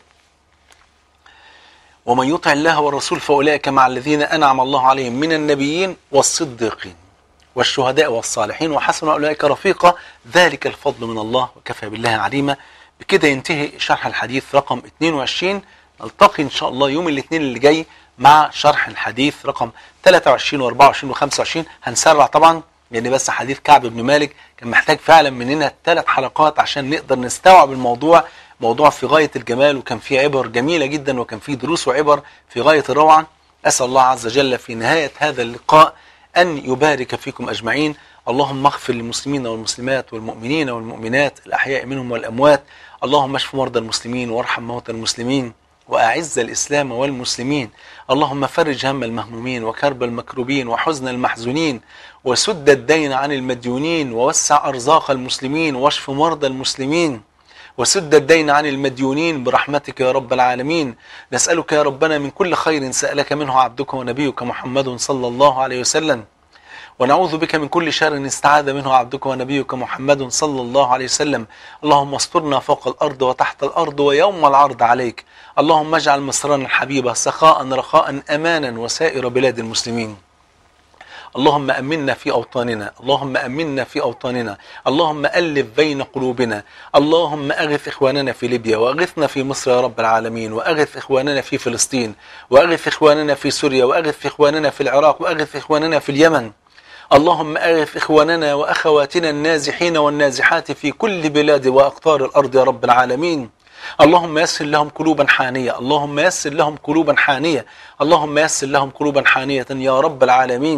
ومن يطع الله والرسول فأولئك مع الذين أنعم الله عليهم من النبيين والصديقين والشهداء والصالحين وحسن أولئك رفيقا ذلك الفضل من الله وكفى بالله عليما بكده ينتهي شرح الحديث رقم 22 نلتقي إن شاء الله يوم الاثنين اللي جاي مع شرح الحديث رقم 23 و24 و25 هنسرع طبعا لأن بس حديث كعب بن مالك كان محتاج فعلا مننا ثلاث حلقات عشان نقدر نستوعب الموضوع موضوع في غاية الجمال وكان فيه عبر جميلة جدا وكان فيه دروس وعبر في غاية الروعة أسأل الله عز وجل في نهاية هذا اللقاء أن يبارك فيكم أجمعين اللهم اغفر للمسلمين والمسلمات والمؤمنين والمؤمنات الأحياء منهم والأموات اللهم اشف مرضى المسلمين وارحم موتى المسلمين وأعز الإسلام والمسلمين اللهم فرج هم المهمومين وكرب المكروبين وحزن المحزونين وسد الدين عن المديونين ووسع أرزاق المسلمين واشف مرضى المسلمين وسد الدين عن المديونين برحمتك يا رب العالمين نسألك يا ربنا من كل خير سألك منه عبدك ونبيك محمد صلى الله عليه وسلم ونعوذ بك من كل شر استعاذ منه عبدك ونبيك محمد صلى الله عليه وسلم اللهم استرنا فوق الأرض وتحت الأرض ويوم العرض عليك اللهم اجعل مصرنا الحبيبة سخاء رخاء أمانا وسائر بلاد المسلمين اللهم أمنا في أوطاننا اللهم أمنا في أوطاننا اللهم ألف بين قلوبنا اللهم أغث إخواننا في ليبيا وأغثنا في مصر يا رب العالمين وأغث إخواننا في فلسطين وأغث إخواننا في سوريا وأغث إخواننا في العراق وأغث إخواننا في اليمن اللهم أغث إخواننا وأخواتنا النازحين والنازحات في كل بلاد وأقطار الأرض يا رب العالمين اللهم يسر لهم قلوبا حانية اللهم يسر لهم قلوبا حانية اللهم يسر لهم قلوبا حانية يا رب العالمين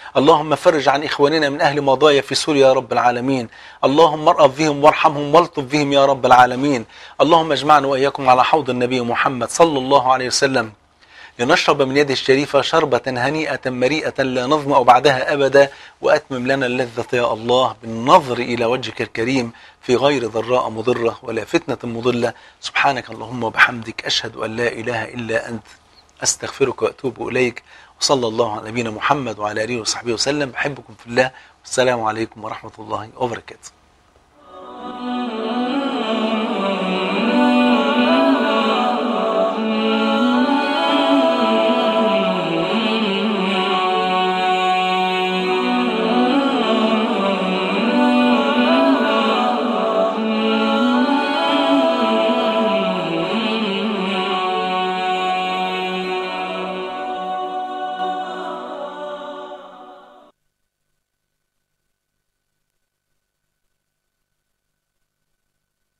اللهم فرج عن إخواننا من أهل مضايا في سوريا يا رب العالمين اللهم ارأف بهم وارحمهم والطف بهم يا رب العالمين اللهم اجمعنا وإياكم على حوض النبي محمد صلى الله عليه وسلم لنشرب من يده الشريفة شربة هنيئة مريئة لا نظمأ بعدها أبدا وأتمم لنا اللذة يا الله بالنظر إلى وجهك الكريم في غير ضراء مضرة ولا فتنة مضلة سبحانك اللهم وبحمدك أشهد أن لا إله إلا أنت أستغفرك وأتوب إليك وصلى الله على نبينا محمد وعلى آله وصحبه وسلم بحبكم في الله والسلام عليكم ورحمة الله وبركاته